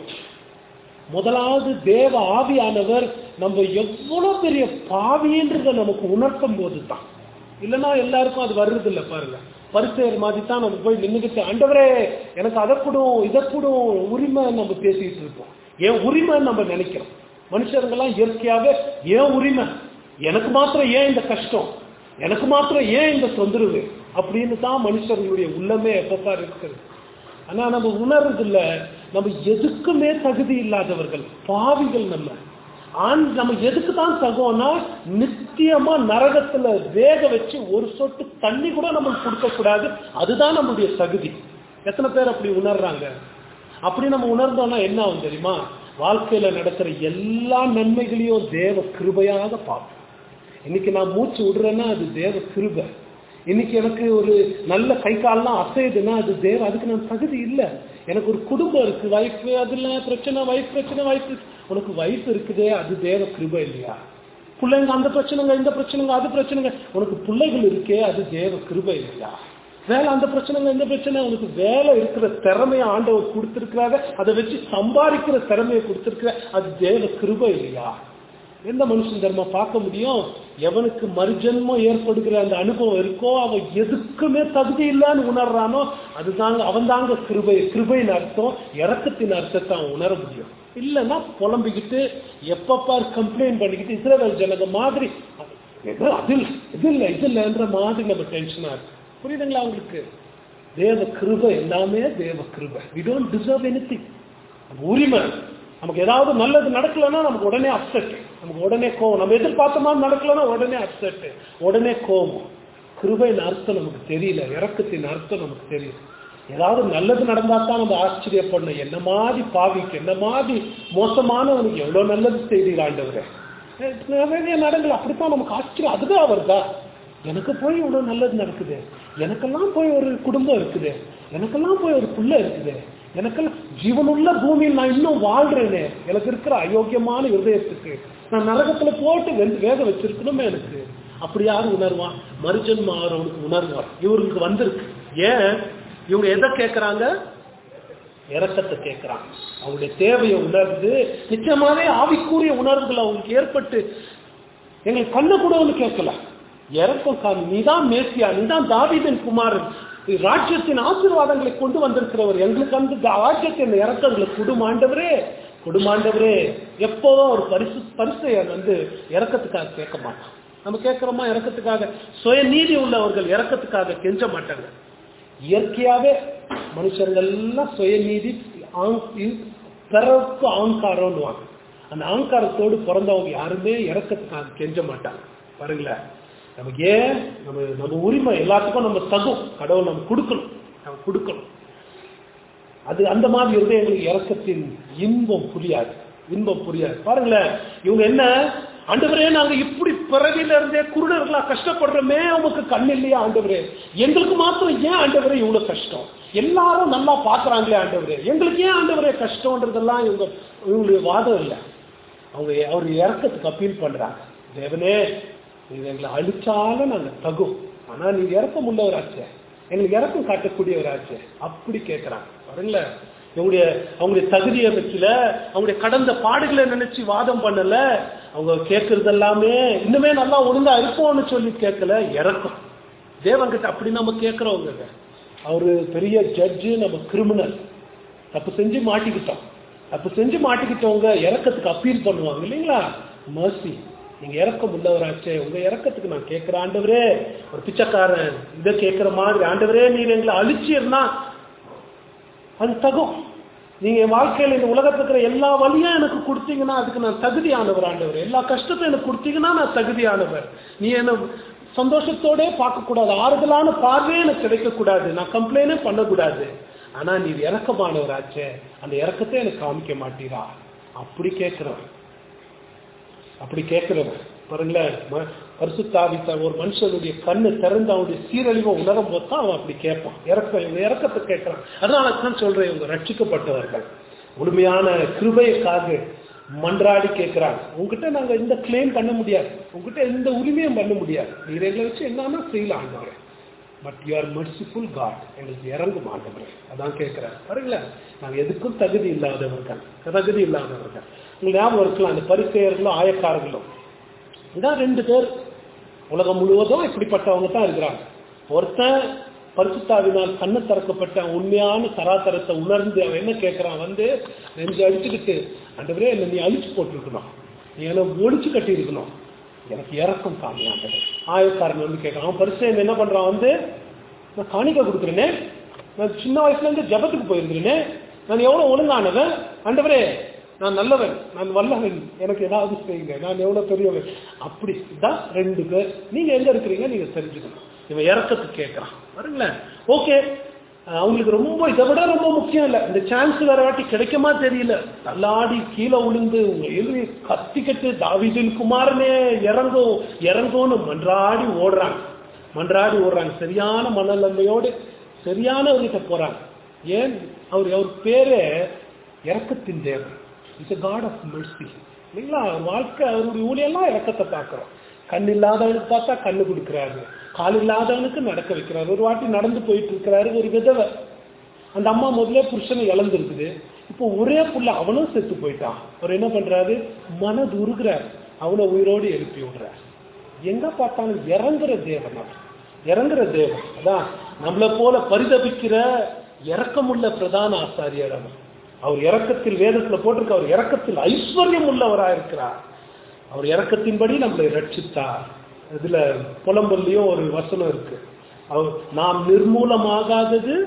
முதலாவது தேவ ஆவியானவர் நம்ம எவ்வளவு பெரிய பாவின்றத நமக்கு உணர்த்தும் போது தான் இல்லைன்னா எல்லாருக்கும் அது வர்றது இல்ல பாருங்க பரிசெயர் மாதிரி தான் நம்ம போய் நின்றுகிட்டு ஆண்டவரே எனக்கு அதை கூடும் இதை கூடும் உரிமை நம்ம பேசிட்டு இருப்போம் ஏன் உரிமை நம்ம நினைக்கிறோம் மனுஷருங்கெல்லாம் இயற்கையாவே ஏன் உரிமை எனக்கு மாத்திரம் ஏன் இந்த கஷ்டம் எனக்கு மாத்திரம் ஏன் இந்த தொந்தரவு அப்படின்னு தான் மனுஷர்களுடைய உள்ளமே எப்பப்பா இருக்குது ஆனா நம்ம உணர்றது இல்ல நம்ம எதுக்குமே தகுதி இல்லாதவர்கள் பாவிகள் நம்ம ஆண் நம்ம எதுக்கு தான் தகும்னா நித்தியமா நரகத்துல வேக வச்சு ஒரு சொட்டு தண்ணி கூட நமக்கு கொடுக்க கூடாது அதுதான் நம்மளுடைய தகுதி எத்தனை பேர் அப்படி உணர்றாங்க அப்படி நம்ம உணர்ந்தோம்னா என்ன ஆகும் தெரியுமா வாழ்க்கையில நடக்கிற எல்லா நன்மைகளையும் தேவ கிருபையாக பார்ப்போம் இன்னைக்கு நான் மூச்சு விடுறேன்னா அது தேவ கிருபை இன்னைக்கு எனக்கு ஒரு நல்ல கை கால்லாம் அசையுதுன்னா அது தேவ அதுக்கு நான் தகுதி இல்லை எனக்கு ஒரு குடும்பம் இருக்கு வைஃப் அதுல பிரச்சனை வைஃப் பிரச்சனை வைஃப் உனக்கு வைஃப் இருக்குதே அது தேவ கிருபை இல்லையா பிள்ளைங்க அந்த பிரச்சனைங்க இந்த பிரச்சனைங்க அது பிரச்சனைங்க உனக்கு பிள்ளைகள் இருக்கே அது தேவ கிருபை இல்லையா வேலை அந்த பிரச்சனைங்க இந்த பிரச்சனை உனக்கு வேலை இருக்கிற திறமையை ஆண்டவர் கொடுத்திருக்கிறாங்க அதை வச்சு சம்பாதிக்கிற திறமையை கொடுத்திருக்கிற அது தேவ கிருபை இல்லையா எந்த மனுஷன் தர்மா பார்க்க முடியும் எவனுக்கு மறுஜன்மம் ஏற்படுகிற அந்த அனுபவம் இருக்கோ அவன் எதுக்குமே தகுதி இல்லைன்னு உணர்றானோ அதுதாங்க அவன் தாங்க கிருபை கிருபையின் அர்த்தம் இறக்கத்தின் அர்த்தத்தை அவன் உணர முடியும் இல்லைன்னா புலம்பிக்கிட்டு எப்பப்பார் கம்ப்ளைண்ட் பண்ணிக்கிட்டு இஸ்ரேல் ஜனங்க மாதிரி ஏதோ அது இல்லை இது இல்லை இது இல்லைன்ற மாதிரி நம்ம டென்ஷனா இருக்கு புரியுதுங்களா உங்களுக்கு தேவ கிருபை எல்லாமே தேவ கிருபை we don't deserve anything உரிமை நமக்கு ஏதாவது நல்லது நடக்கலன்னா நமக்கு உடனே அப்செட் நமக்கு உடனே கோவம் நம்ம எதிர்பார்த்த மாதிரி நடக்கலன்னா உடனே அப்செட் உடனே கோவம் கிருபையின் அர்த்தம் நமக்கு தெரியல இறக்கத்தின் அர்த்தம் நமக்கு தெரியல ஏதாவது நல்லது நடந்தா தான் நம்ம ஆச்சரியப்படணும் என்ன மாதிரி பாவிக்கு என்ன மாதிரி மோசமானவனுக்கு எவ்வளவு நல்லது செய்தீர் ஆண்டவரே நிறைய நடங்கல அப்படித்தான் நமக்கு ஆச்சரியம் அதுதான் வருதா எனக்கு போய் இவ்வளவு நல்லது நடக்குது எனக்கெல்லாம் போய் ஒரு குடும்பம் இருக்குது எனக்கெல்லாம் போய் ஒரு புள்ள இருக்குது எனக்கெல்லாம் ஜீவனுள்ள பூமியில் நான் இன்னும் வாழ்றேனே எனக்கு இருக்கிற அயோக்கியமான இருதயத்துக்கு நான் நரகத்துல போட்டு வெந்து வேக வச்சிருக்கணுமே எனக்கு அப்படி யாரு உணர்வான் மறுஜன்ம ஆறவனுக்கு உணர்வான் இவருக்கு வந்திருக்கு ஏன் இவங்க எதை கேட்கறாங்க இறக்கத்தை கேட்கறாங்க அவங்களுடைய தேவையை உணர்ந்து நிச்சயமாவே ஆவிக்குரிய உணர்வுகள் அவங்களுக்கு ஏற்பட்டு எங்களுக்கு கண்ணு கூட ஒன்று கேட்கல இறக்கம் காமி நீதான் மேசியா நீதான் தாவீதன் குமாரன் ராஜ்யத்தின் ஆசீர்வாதங்களை கொண்டு வந்திருக்கிறவர் எங்களுக்கு அந்த ராஜ்யத்தின் இறக்கங்களை குடுமாண்டவரே குடுமாண்டவரே எப்போதும் ஒரு பரிசு பரிசையன் வந்து இறக்கத்துக்காக கேட்க மாட்டான் நம்ம கேட்கிறோமா இறக்கத்துக்காக சுய நீதி உள்ளவர்கள் இறக்கத்துக்காக கெஞ்ச மாட்டாங்க இயற்கையாவே மனுஷர்கள் எல்லாம் சுயநீதி பிறருக்கு ஆங்காரம்னுவாங்க அந்த ஆங்காரத்தோடு பிறந்தவங்க யாருமே இறக்கத்துக்காக கெஞ்ச மாட்டாங்க பாருங்களேன் நமக்கு ஏன் நம்ம நம்ம உரிமை எல்லாத்துக்கும் நம்ம தகும் கடவுள் நம்ம கொடுக்கணும் நம்ம கொடுக்கணும் அது அந்த மாதிரி இருந்து எங்களுக்கு இறக்கத்தின் இன்பம் புரியாது இன்பம் புரியாது பாருங்களேன் இவங்க என்ன ஆண்டவரே நாங்க இப்படி பிறவில இருந்தே குருடர்களா கஷ்டப்படுறோமே உமக்கு கண் இல்லையா ஆண்டவரே எங்களுக்கு மாத்திரம் ஏன் ஆண்டவரே இவ்வளவு கஷ்டம் எல்லாரும் நல்லா பாக்குறாங்களே ஆண்டவரே எங்களுக்கு ஏன் ஆண்டவரே கஷ்டம்ன்றதெல்லாம் இவங்க இவங்களுடைய வாதம் இல்லை அவங்க அவர் இறக்கத்துக்கு அப்பீல் பண்றாங்க தேவனே நீங்க எங்களை அழிச்சாலும் நாங்க தகும் ஆனா நீங்க இறக்கம் உள்ளவராச்சே எங்களுக்கு இறக்கம் காட்டக்கூடியவராச்சே அப்படி கேட்கறாங்க பாருங்களேன் இவங்களுடைய அவங்களுடைய தகுதியை வச்சுல அவங்களுடைய கடந்த பாடுகளை நினைச்சு வாதம் பண்ணல அவங்க கேட்கறது எல்லாமே இன்னுமே நல்லா ஒழுங்கா இருப்போம்னு சொல்லி கேட்கல இறக்கம் தேவன்கிட்ட அப்படி நம்ம கேட்கிறவங்க அவரு பெரிய ஜட்ஜு நம்ம கிரிமினல் தப்பு செஞ்சு மாட்டிக்கிட்டோம் தப்பு செஞ்சு மாட்டிக்கிட்டவங்க இறக்கத்துக்கு அப்பீல் பண்ணுவாங்க இல்லைங்களா மர்சி நீங்க இறக்கம் உள்ளவராச்சே உங்க இறக்கத்துக்கு நான் கேட்கிற ஆண்டவரே ஒரு பிச்சைக்காரன் இதை கேட்கிற மாதிரி ஆண்டவரே நீங்க எங்களை அழிச்சிருந்தா அது தகும் நீங்க என் வாழ்க்கையில இந்த உலகத்துல இருக்கிற எல்லா வழியும் எனக்கு கொடுத்தீங்கன்னா அதுக்கு நான் தகுதியானவர் ஆண்டவர் எல்லா கஷ்டத்தையும் எனக்கு கொடுத்தீங்கன்னா நான் தகுதியானவர் நீ என்ன சந்தோஷத்தோட பார்க்க கூடாது ஆறுதலான பார்வையே எனக்கு கிடைக்க கூடாது நான் கம்ப்ளைண்டே பண்ணக்கூடாது ஆனா நீ இறக்கமானவராச்சே அந்த இறக்கத்தை எனக்கு காமிக்க மாட்டீரா அப்படி கேட்கிறவன் அப்படி கேட்கிறவன் பாருங்களேன் ம- பரிசுத்தாவித்த ஒரு மனுஷனுடைய கண்ணு திறந்து அவனுடைய சீரழிவை உணரும் போது தான் அவன் அப்படி கேட்பான் இறக்க இவங்க இறக்கத்தை கேட்கிறான் அதனால தான் சொல்றேன் இவங்க ரட்சிக்கப்பட்டவர்கள் முழுமையான கிருபைக்காக மன்றாடி கேட்கிறாங்க உங்ககிட்ட நாங்க இந்த கிளைம் பண்ண முடியாது உங்ககிட்ட எந்த உரிமையும் பண்ண முடியாது நீர் எங்களை வச்சு என்னன்னா செய்யலாம் ஆண்டவரே but you are merciful God எங்களுக்கு இறங்கும் ஆண்டவரே அதான் கேட்கிறார் பாருங்களேன் நாங்க எதுக்கும் தகுதி இல்லாதவர்கள் தகுதி இல்லாதவர்கள் உங்களுக்கு ஞாபகம் இருக்கலாம் அந்த பரிசெயர்களும் ஆயக்காரர்களும் இதான் ரெண்டு பேர் உலகம் முழுவதும் இப்படிப்பட்டவங்க தான் இருக்கிறாங்க ஒருத்தன் பரிசுத்தாவினால் கண்ணு திறக்கப்பட்ட உண்மையான சராசரத்தை உணர்ந்து அவன் என்ன கேட்கறான் வந்து நெஞ்சு அடிச்சுக்கிட்டு ஆண்டவரே என்ன நீ அழிச்சு போட்டிருக்கணும் நீ என்ன ஒழிச்சு கட்டி இருக்கணும் எனக்கு இறக்கம் சாமி ஆண்டவர் ஆயக்காரன் வந்து கேட்கறான் அவன் பரிசு என்ன பண்றான் வந்து நான் காணிக்க கொடுக்குறேனே நான் சின்ன வயசுல இருந்து ஜபத்துக்கு போயிருக்கிறேனே நான் எவ்வளவு ஒழுங்கானவன் ஆண்டவரே நான் நல்லவன் நான் வல்லவன் எனக்கு ஏதாவது செய்யுங்க நான் எவ்வளவு பெரியவன் அப்படி தான் ரெண்டு பேர் நீங்க எங்க இருக்கிறீங்க நீங்க தெரிஞ்சுக்கணும் இவன் இறக்கத்துக்கு கேட்கறான் பாருங்களேன் ஓகே அவங்களுக்கு ரொம்ப இதை விட ரொம்ப முக்கியம் இல்லை இந்த சான்ஸ் வேற வாட்டி கிடைக்குமா தெரியல தள்ளாடி கீழே விழுந்து உங்க எழுதி கத்திக்கிட்டு தாவிதின் குமாரனே இறங்கும் இறங்கும்னு மன்றாடி ஓடுறாங்க மன்றாடி ஓடுறாங்க சரியான மனநிலைமையோடு சரியானவர்கிட்ட போறாங்க ஏன் அவர் அவர் பேரே இறக்கத்தின் தேவன் இட்ஸ் காட் ஆஃப் மெர்சி இல்லைங்களா அவர் வாழ்க்கை அவருடைய ஊழியெல்லாம் இறக்கத்தை பார்க்கிறோம் கண் இல்லாதவனுக்கு பார்த்தா கண்ணு கொடுக்குறாரு கால் இல்லாதவனுக்கு நடக்க வைக்கிறாரு ஒரு வாட்டி நடந்து போயிட்டு இருக்கிறாரு ஒரு விதவை அந்த அம்மா முதல்ல புருஷனை இழந்திருக்குது இப்போ ஒரே புள்ள அவனும் செத்து போயிட்டான் அவர் என்ன பண்றாரு மனது உருகிறார் அவனை உயிரோடு எழுப்பி விடுறார் எங்க பார்த்தாலும் இறங்குற தேவன் அவர் இறங்குற தேவன் அதான் நம்மளை போல பரிதபிக்கிற இறக்கமுள்ள பிரதான ஆசாரியர் அவர் அவர் இறக்கத்தில் வேதத்துல போட்டிருக்க அவர் இறக்கத்தில் ஐஸ்வர்யம் உள்ளவரா இருக்கிறார் அவர் இறக்கத்தின்படி நம்மளை ரட்சித்தார் இதுல புலம்பல்லையும் ஒரு வசனம் இருக்கு அவர் நாம் நிர்மூலமாகாதது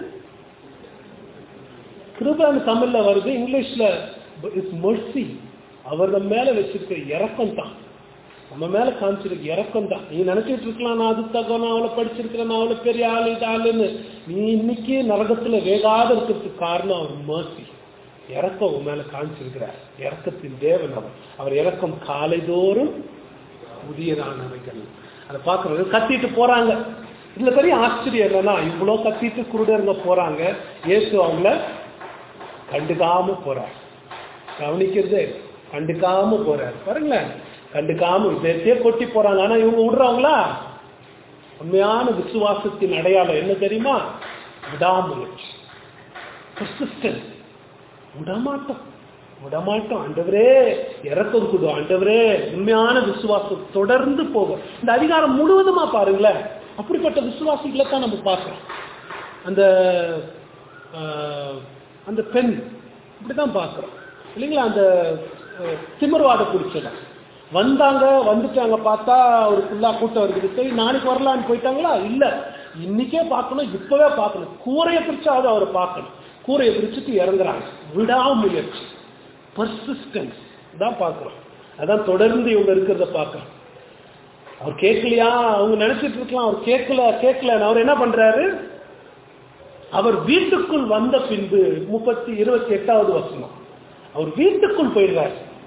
கிருபன்னு தமிழ்ல வருது இங்கிலீஷ்ல இஸ் மர்சி அவர் நம்ம மேல வச்சிருக்க இறக்கம் தான் நம்ம மேல காமிச்சிருக்க இறக்கம் தான் நீ நினைச்சிட்டு இருக்கலாம் நான் அது தகம் நான் அவளை படிச்சிருக்கிறேன் நான் அவளை பெரிய ஆளு இது ஆளுன்னு நீ இன்னைக்கு நரகத்துல வேகாத இருக்கிறதுக்கு காரணம் அவர் மர்சி இறக்கம் உன் மேல காமிச்சிருக்கிறார் இறக்கத்தின் தேவன் அவர் அவர் இறக்கம் காலைதோறும் புதியதானவைகள் அதை பார்க்கறது கத்திட்டு போறாங்க இதுல பெரிய ஆச்சரியம் என்னன்னா இவ்வளவு கத்திட்டு குருடருங்க போறாங்க இயேசு அவங்கள கண்டுக்காம போறார் கவனிக்கிறதே கண்டுக்காம போறார் பாருங்களேன் கண்டுக்காம இதே கொட்டி போறாங்க ஆனா இவங்க விடுறாங்களா உண்மையான விசுவாசத்தின் அடையாளம் என்ன தெரியுமா விடாமுயற்சி persistence. விடமாட்டோம் விடமாட்டோம் ஆண்டவரே இறக்கம் கொடு ஆண்டவரே உண்மையான விசுவாசம் தொடர்ந்து போகும் இந்த அதிகாரம் முழுவதுமா பாருங்களேன் அப்படிப்பட்ட விசுவாசிகளை தான் நம்ம பார்க்கிறோம் அந்த ஆஹ், அந்த பெண் இப்படிதான் பார்க்கிறோம் இல்லைங்களா அந்த அஹ், திமிர்வாத பிடிச்சத வந்தாங்க வந்துட்டாங்க பார்த்தா ஒரு ஃபுல்லா கூட்டம் இருக்குது சரி நாளைக்கு வரலான்னு போயிட்டாங்களா இல்ல இன்னைக்கே பார்க்கணும் இப்பவே பார்க்கணும் கூரையை பிரிச்சாவது அவரை பார்க்கணும் கூரையை பிரிச்சுட்டு இறங்குறாங்க விடாமுயற்சி பர்சிஸ்டன்ஸ் தான் பார்க்கிறோம் அதான் தொடர்ந்து இவங்க இருக்கிறத பார்க்கிறோம் அவர் கேட்கலையா அவங்க நினைச்சிட்டு இருக்கலாம் அவர் கேட்கல கேட்கல அவர் என்ன பண்றாரு அவர் வீட்டுக்குள் வந்த பின்பு முப்பத்தி இருபத்தி எட்டாவது வசனம் அவர் வீட்டுக்குள் போயிடுறாரு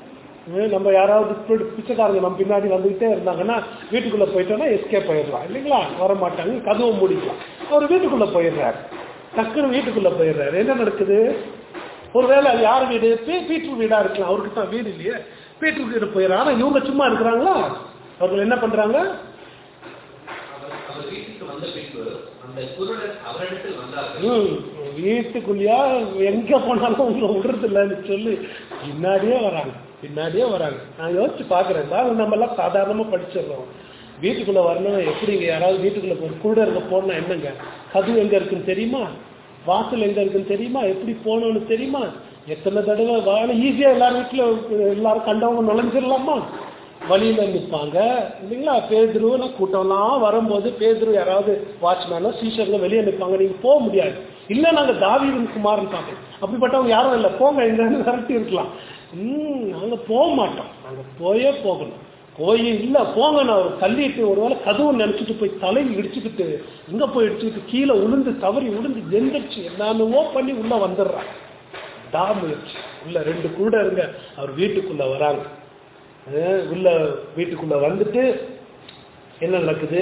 ஹம், நம்ம யாராவது பி- பிச்சைக்காரங்க நம்ம பின்னாடி வந்துகிட்டே இருந்தாங்கன்னா வீட்டுக்குள்ள போயிட்டோம்னா எஸ்கேப் ஆயிடலாம் இல்லைங்களா வர மாட்டாங்க கதவை மூடிக்கலாம் அவர் வீட்டுக்குள்ள போயிடுறாரு டக்குன்னு வீட்டுக்குள்ள போயிடுறாரு என்ன நடக்குது ஒருவேளை அது யார் வீடு பீ- பீட்டர் வீடா இருக்கலாம் அவருக்கு தான் வீடு இல்லையே பீட்டர் வீடு போயிடுறாங்க ஆனா இவங்க சும்மா இருக்கிறாங்களா அவர்கள் என்ன பண்றாங்க அவர் அவர் வீட்டுக்கு வந்த பின்பு அந்த குருடர் அவரிடத்தில் வந்தார்கள் ம், வீட்டுக்குள்ளேயா எங்க போனாலும் உங்களை விடுறது இல்லைன்னு சொல்லி பின்னாடியே வராங்க பின்னாடியே வராங்க நான் யோசிச்சு பாக்குறேன் தான் நம்ம எல்லாம் சாதாரணமா படிச்சிடுறோம் வீட்டுக்குள்ள வரணும் எப்படிங்க யாராவது வீட்டுக்குள்ள ஒரு குருடருங்க போனா என்னங்க கதவு எங்க இருக்குன்னு தெரியுமா வாசல் எங்க இருக்குன்னு தெரியுமா எப்படி போகணும்னு தெரியுமா எத்தனை தடவை வாழ ஈஸியா எல்லாரும் வீட்டுல எல்லாரும் கண்டவங்க நுழைஞ்சிடலாமா வழியில நிற்பாங்க இல்லைங்களா பேதுருன்னா கூட்டம்லாம் வரும்போது பேதுரு யாராவது வாட்ச்மேனோ சீஷர்ல வெளியே நிற்பாங்க நீங்க போக முடியாது இல்ல நாங்க தாவீதின் குமாரன் பார்ப்போம் அப்படிப்பட்டவங்க யாரும் இல்லை போங்க எங்கன்னு விரட்டி இருக்கலாம் ம் நாங்க போக மாட்டோம் நாங்க போயே போகணும் போய் இல்ல போங்க நான் ஒரு தள்ளிட்டு ஒருவேளை கதவு நினைச்சிட்டு போய் தலையில் இடிச்சுக்கிட்டு இங்க போய் இடிச்சுக்கிட்டு கீழே உளுந்து தவறி உளுந்து எந்திரிச்சு என்னென்னவோ பண்ணி உள்ள வந்துடுறாங்க டா முயற்சி உள்ள ரெண்டு கூட இருங்க அவர் வீட்டுக்குள்ள வராங்க அஹ் உள்ள வீட்டுக்குள்ள வந்துட்டு என்ன நடக்குது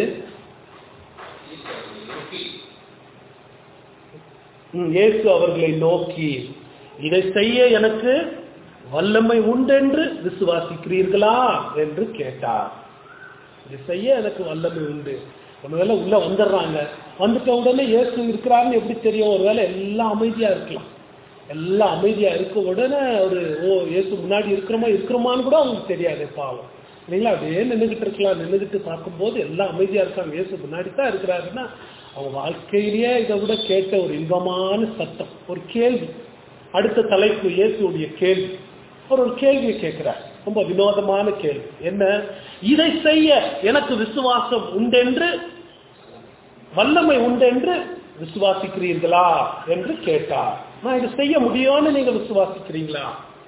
நோக்கி ம், இயேசு அவர்களை நோக்கி இதை செய்ய எனக்கு வல்லமை உண்டென்று விசுவாசிக்கிறீர்களா என்று கேட்டார் இதை செய்ய எனக்கு வல்லமை உண்டு ஒருவேளை உள்ள வந்துடுறாங்க வந்துட்ட உடனே இயேசு இருக்கிறாருன்னு எப்படி தெரியும் ஒருவேளை எல்லாம் அமைதியா இருக்கலாம் எல்லாம் அமைதியா இருக்க உடனே ஒரு ஓ இயேசு முன்னாடி இருக்கிறோமா இருக்கிறோமான்னு கூட அவங்களுக்கு தெரியாது பாவம் இல்லைங்களா அப்படியே நின்றுகிட்டு இருக்கலாம் நின்றுகிட்டு பார்க்கும்போது எல்லாம் அமைதியா இருக்காங்க இயேசு முன்னாடி தான் இருக்கிறாருன்னா அவங்க வாழ்க்கையிலேயே இதை விட கேட்ட ஒரு இன்பமான சத்தம் ஒரு கேள்வி அடுத்த தலைப்பு இயேசுடைய கேள்வி அவர் ஒரு கேள்வியை கேட்கிறார் ரொம்ப வினோதமான கேள்வி என்ன இதை செய்ய எனக்கு விசுவாசம் உண்டென்று வல்லமை உண்டென்று விசுவாசிக்கிறீர்களா என்று கேட்டார் நான் இதை செய்ய முடியும்னு நீங்க விசுவாசிக்கிறீங்களா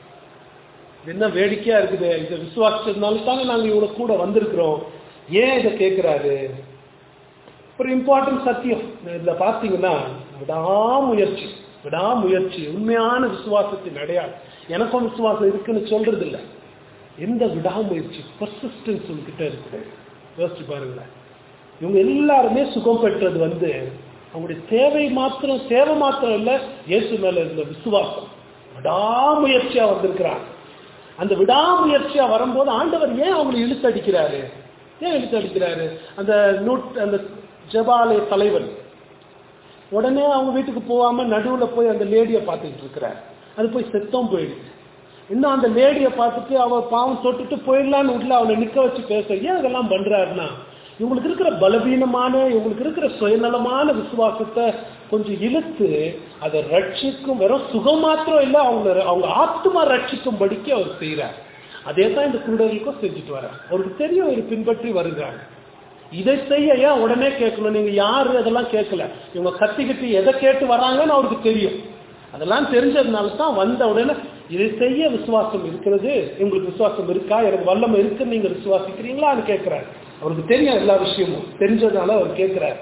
இது என்ன வேடிக்கையா இருக்குது இதை விசுவாசிச்சதுனால தானே நாங்க இவ்வளவு கூட வந்திருக்கிறோம் ஏன் இதை கேட்கிறாரு ஒரு இம்பார்ட்டன்ட் சத்தியம் இதுல பாத்தீங்கன்னா விடாமுயற்சி விடாமுயற்சி உண்மையான விசுவாசத்தின் அடையாளம் எனக்கும் விசுவாசம் இருக்குன்னு சொல்றது இல்ல எந்த விடாமுயற்சி பர்சிஸ்டன்ஸ் உங்ககிட்ட இருக்கு யோசிச்சு பாருங்களேன் இவங்க எல்லாருமே சுகம் பெற்றது வந்து அவங்களுடைய தேவை மாத்திரம் தேவை மாத்திரம் இல்ல இயேசு மேல இருந்த விசுவாசம் விடாமுயற்சியா வந்திருக்கிறாங்க அந்த விடாமுயற்சியா வரும்போது ஆண்டவர் ஏன் அவங்களை இழுத்தடிக்கிறாரு ஏன் இழுத்தடிக்கிறாரு அந்த நூட் அந்த ஜபாலய தலைவன் உடனே அவங்க வீட்டுக்கு போகாம நடுவுல போய் அந்த லேடியை பார்த்துட்டு இருக்கிறார் அது போய் செத்தம் போயிடுச்சு இன்னும் அந்த லேடியை பார்த்துட்டு அவ பாவம் தொட்டுட்டு போயிடலான்னு விடல அவனை நிக்க வச்சு பேச ஏன் அதெல்லாம் பண்றாருன்னா இவங்களுக்கு இருக்கிற பலவீனமான இவங்களுக்கு இருக்கிற சுயநலமான விசுவாசத்தை கொஞ்சம் இழுத்து அதை ரட்சிக்கும் வெறும் சுகம் மாத்திரம் இல்லை அவங்க அவங்க ஆத்மா ரட்சிக்கும்படிக்கு அவர் செய்யறார் அதே தான் இந்த குருடர்களுக்கும் செஞ்சுட்டு வர்றார் அவருக்கு தெரியும் இவர் பின்பற்றி வருகிறாங்க இதை செய்ய ஏன் உடனே கேட்கணும் நீங்க யாரு அதெல்லாம் கேட்கல இவங்க கத்திக்கிட்டு எதை கேட்டு வராங்கன்னு அவருக்கு தெரியும் அதெல்லாம் தெரிஞ்சதுனால தான் வந்த உடனே இதை செய்ய விசுவாசம் இருக்கிறது உங்களுக்கு விசுவாசம் இருக்கா எனக்கு வல்லமை இருக்குன்னு நீங்க விசுவாசிக்கிறீங்களான்னு கேட்கிறாரு அவருக்கு தெரியும் எல்லா விஷயமும் தெரிஞ்சதுனால அவர் கேட்கிறாரு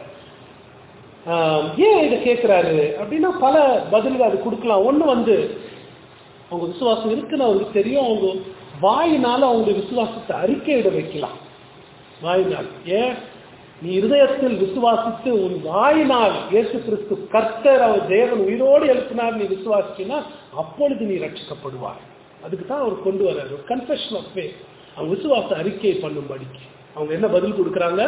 ஆஹ் ஏன் இதை கேட்கிறாரு அப்படின்னா பல பதில்கள் அது கொடுக்கலாம் ஒண்ணு வந்து அவங்க விசுவாசம் இருக்குன்னு அவருக்கு தெரியும் அவங்க வாயினால அவங்க விசுவாசத்தை அறிக்கையிட வைக்கலாம் வாயினால் ஏன் நீ இருதயத்தில் விசுவாசித்து உன் வாயினால் இயேசு கிறிஸ்து கர்த்தர் அவர் தேவன் உயிரோடு எழுப்பினார் நீ விசுவாசிக்கினா அப்பொழுது நீ ரட்சிக்கப்படுவார் அதுக்கு தான் அவர் கொண்டு வர்றாரு கன்ஃபெஷன் ஆஃப் ஃபே அவங்க விசுவாச அறிக்கை பண்ணும்படிக்கு அவங்க என்ன பதில் கொடுக்குறாங்க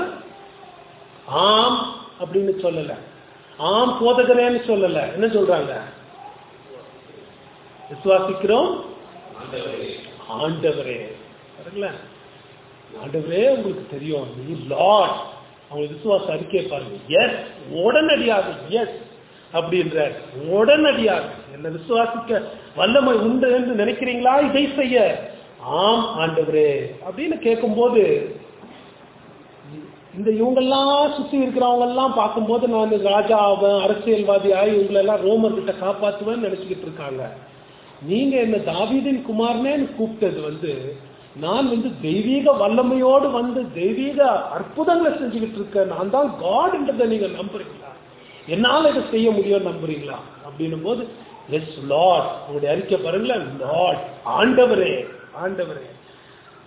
ஆம் அப்படின்னு சொல்லல ஆம் போதகரேன்னு சொல்லல என்ன சொல்றாங்க விசுவாசிக்கிறோம் ஆண்டவரே ஆண்டவரே பாருங்களேன் ஆண்டவரே உங்களுக்கு தெரியும் நீ லார்ட் அவங்க விசுவாச அறிக்கையை பாருங்க எஸ் உடனடியாக எஸ் அப்படின்ற உடனடியாக என்ன விசுவாசிக்க வல்லமை உண்டு என்று நினைக்கிறீங்களா இதை செய்ய ஆம் ஆண்டவரே அப்படின்னு கேட்கும்போது இந்த இவங்கெல்லாம் சுத்தி இருக்கிறவங்க எல்லாம் பார்க்கும்போது நான் ராஜா ஆவேன் அரசியல்வாதி ஆகி இவங்களெல்லாம் ரோமர் கிட்ட காப்பாத்துவேன்னு நினைச்சுக்கிட்டு இருக்காங்க நீங்க என்ன தாவீதின் குமாரனேன்னு கூப்பிட்டது வந்து நான் வந்து தெய்வீக வல்லமையோடு வந்து தெய்வீக அற்புதங்களை செஞ்சுக்கிட்டு இருக்கேன் நான் தான் காட்ன்றதை நீங்க நம்புறீங்களா என்னால இதை செய்ய முடியும் நம்புறீங்களா அப்படின்னும் போது எஸ் லார்ட் உங்களுடைய அறிக்கை பாருங்களேன் லார்ட் ஆண்டவரே ஆண்டவரே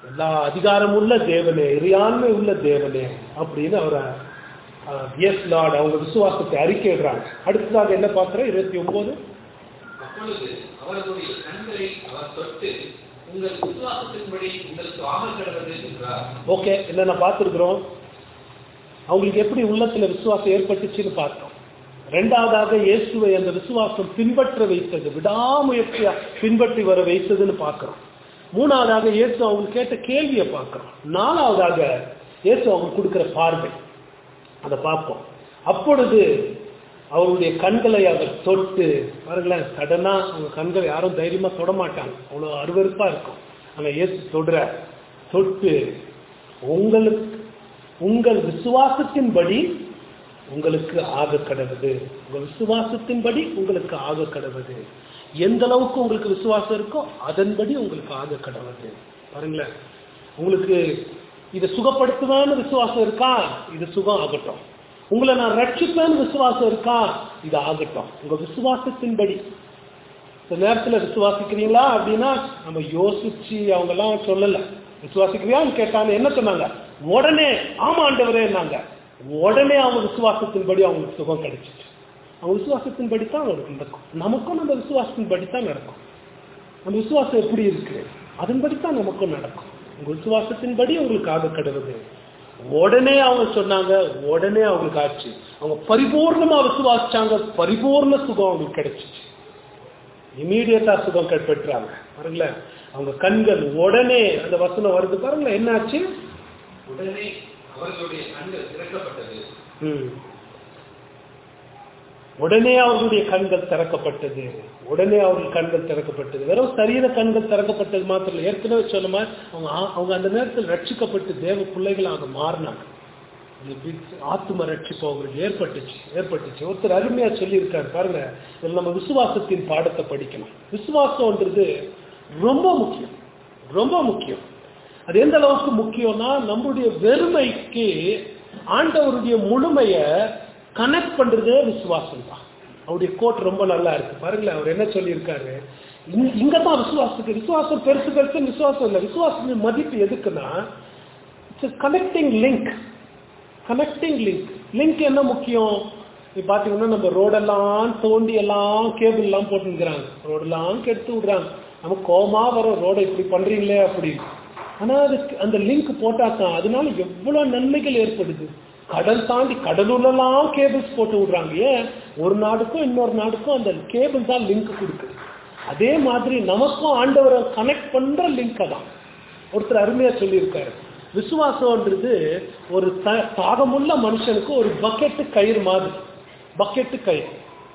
எல்லா அதிகாரம் உள்ள தேவனே இறையாண்மை உள்ள தேவனே அப்படின்னு அவரை எஸ் லார்ட் அவங்க விசுவாசத்தை அறிக்கையிடுறாங்க அடுத்ததாக என்ன பார்க்குறேன் இருபத்தி ஒன்பது அப்பொழுது அவர்களுடைய கண்களை அவர் தொட்டு உங்கள் விசுவாசத்தின்படி உங்களுக்கு ஆமல் கடவது என்றார் ஓகே என்னென்ன பார்த்துருக்குறோம் அவங்களுக்கு எப்படி உள்ளத்துல விசுவாசம் ஏற்பட்டுச்சுன்னு பார்த்தோம் ரெண்டாவதாக இயேசுவை அந்த விசுவாசம் பின்பற்ற வைத்தது விடாமுயற்சியா பின்பற்றி வர வைத்ததுன்னு பார்க்கிறோம் மூணாவதாக இயேசு அவங்க கேட்ட கேள்வியை பார்க்கிறோம் நாலாவதாக இயேசு அவங்க கொடுக்கிற பார்வை அதை பார்ப்போம் அப்பொழுது அவருடைய கண்களை அவர் தொட்டு பாருங்களேன் சடனா அவங்க கண்களை யாரும் தைரியமா தொட மாட்டாங்க அவ்வளோ அருவருப்பா இருக்கும் ஆனா இயேசு தொடுற தொட்டு உங்களுக்கு உங்கள் விசுவாசத்தின்படி உங்களுக்கு ஆக கடவுது உங்க விசுவாசத்தின்படி உங்களுக்கு ஆக கடவுது எந்த அளவுக்கு உங்களுக்கு விசுவாசம் இருக்கோ அதன்படி உங்களுக்கு ஆக கடவுது பாருங்களேன் உங்களுக்கு இதை சுகப்படுத்துவேன்னு விசுவாசம் இருக்கா இது சுகம் ஆகட்டும் உங்களை நான் ரட்சிப்பேன்னு விசுவாசம் இருக்கா இது ஆகட்டும் உங்க விசுவாசத்தின்படி இந்த நேரத்துல விசுவாசிக்கிறீங்களா அப்படின்னா நம்ம யோசிச்சு அவங்க எல்லாம் சொல்லல விசுவாசிக்கிறியான்னு கேட்டாங்க என்ன சொன்னாங்க உடனே ஆமா ஆண்டவரேன்னாங்க உடனே அவங்க விசுவாசத்தின்படி அவங்களுக்கு சுகம் கிடைச்சிச்சு அவங்க விசுவாசத்தின்படி தான் அவங்களுக்கு நடக்கும் நமக்கும் நம்ம விசுவாசத்தின்படி தான் நடக்கும் நம்ம விசுவாசம் எப்படி இருக்கு அதன்படி தான் நமக்கும் நடக்கும் உங்க விசுவாசத்தின்படி உங்களுக்கு ஆக கடவுது உடனே அவங்க சொன்னாங்க உடனே அவங்களுக்கு ஆச்சு அவங்க பரிபூர்ணமா விசுவாசிச்சாங்க பரிபூர்ண சுகம் அவங்களுக்கு கிடைச்சிச்சு இமீடியட்டா சுகம் கெ- பெற்றாங்க பாருங்களேன் அவங்க கண்கள் உடனே அந்த வசனம் வருது பாருங்களேன் என்னாச்சு உடனே அவர்களுடைய கண்கள் திறக்கப்பட்டது ம். உடனே அவர்களுடைய கண்கள் திறக்கப்பட்டது உடனே அவர்கள் கண்கள் திறக்கப்பட்டது வெறும் சரீர கண்கள் திறக்கப்பட்டது மாத்திரம் இல்லை ஏற்கனவே சொன்ன மாதிரி அவங்க ஆ- அவங்க அந்த நேரத்தில் ரட்சிக்கப்பட்டு தேவ பிள்ளைகளாக மாறினாங்க இந்த big ஆத்தும ரட்சிப்பு அவங்களுக்கு ஏற்பட்டுச்சு ஏற்பட்டுச்சு ஒருத்தர் அருமையா சொல்லியிருக்காரு பாருங்க இதுல நம்ம விசுவாசத்தின் பாடத்தை படிக்கணும் விசுவாசம்ன்றது ரொம்ப முக்கியம் ரொம்ப முக்கியம் அது எந்த அளவுக்கு முக்கியம்னா நம்முடைய வெறுமைக்கு ஆண்டவருடைய முழுமைய கனெக்ட் பண்றதே விசுவாசம் தான் அவருடைய கோட் ரொம்ப நல்லா இருக்கு பாருங்களேன் அவர் என்ன சொல்லியிருக்காரு இங்க- இங்கதான் விசுவாசத்துக்கு விசுவாசம் பெருசு பெருசு விசுவாசம் இல்லை விசுவாசத்தின் மதிப்பு எதுக்குன்னா it's connecting link connecting link link என்ன முக்கியம் இப்போ பார்த்தீங்கன்னா நம்ம ரோடெல்லாம் தோண்டி எல்லாம் கேபிள் எல்லாம் போட்டுக்கிறாங்க ரோடெல்லாம் கெடுத்து விடுறாங்க நம்ம கோமா வரும் ரோடை இப்படி பண்றீங்களே அப்படி ஆனா அதுக்கு அந்த லிங்க் போட்டாதான் அதனால எவ்வளவு நன்மைகள் ஏற்படுது கடல் தாண்டி கடலுள்ளலாம் கேபிள்ஸ் போட்டு விடுறாங்க ஏன் ஒரு நாடுக்கும் இன்னொரு நாடுக்கும் அந்த கேபிள் தான் லிங்க் கொடுக்குது அதே மாதிரி நமக்கும் ஆண்டவரை கனெக்ட் பண்ற லிங்க் தான் ஒருத்தர் அருமையா சொல்லியிருக்காரு விசுவாசம்ன்றது ஒரு த- தாகமுள்ள மனுஷனுக்கு ஒரு பக்கெட்டு கயிறு மாதிரி பக்கெட்டு கயிறு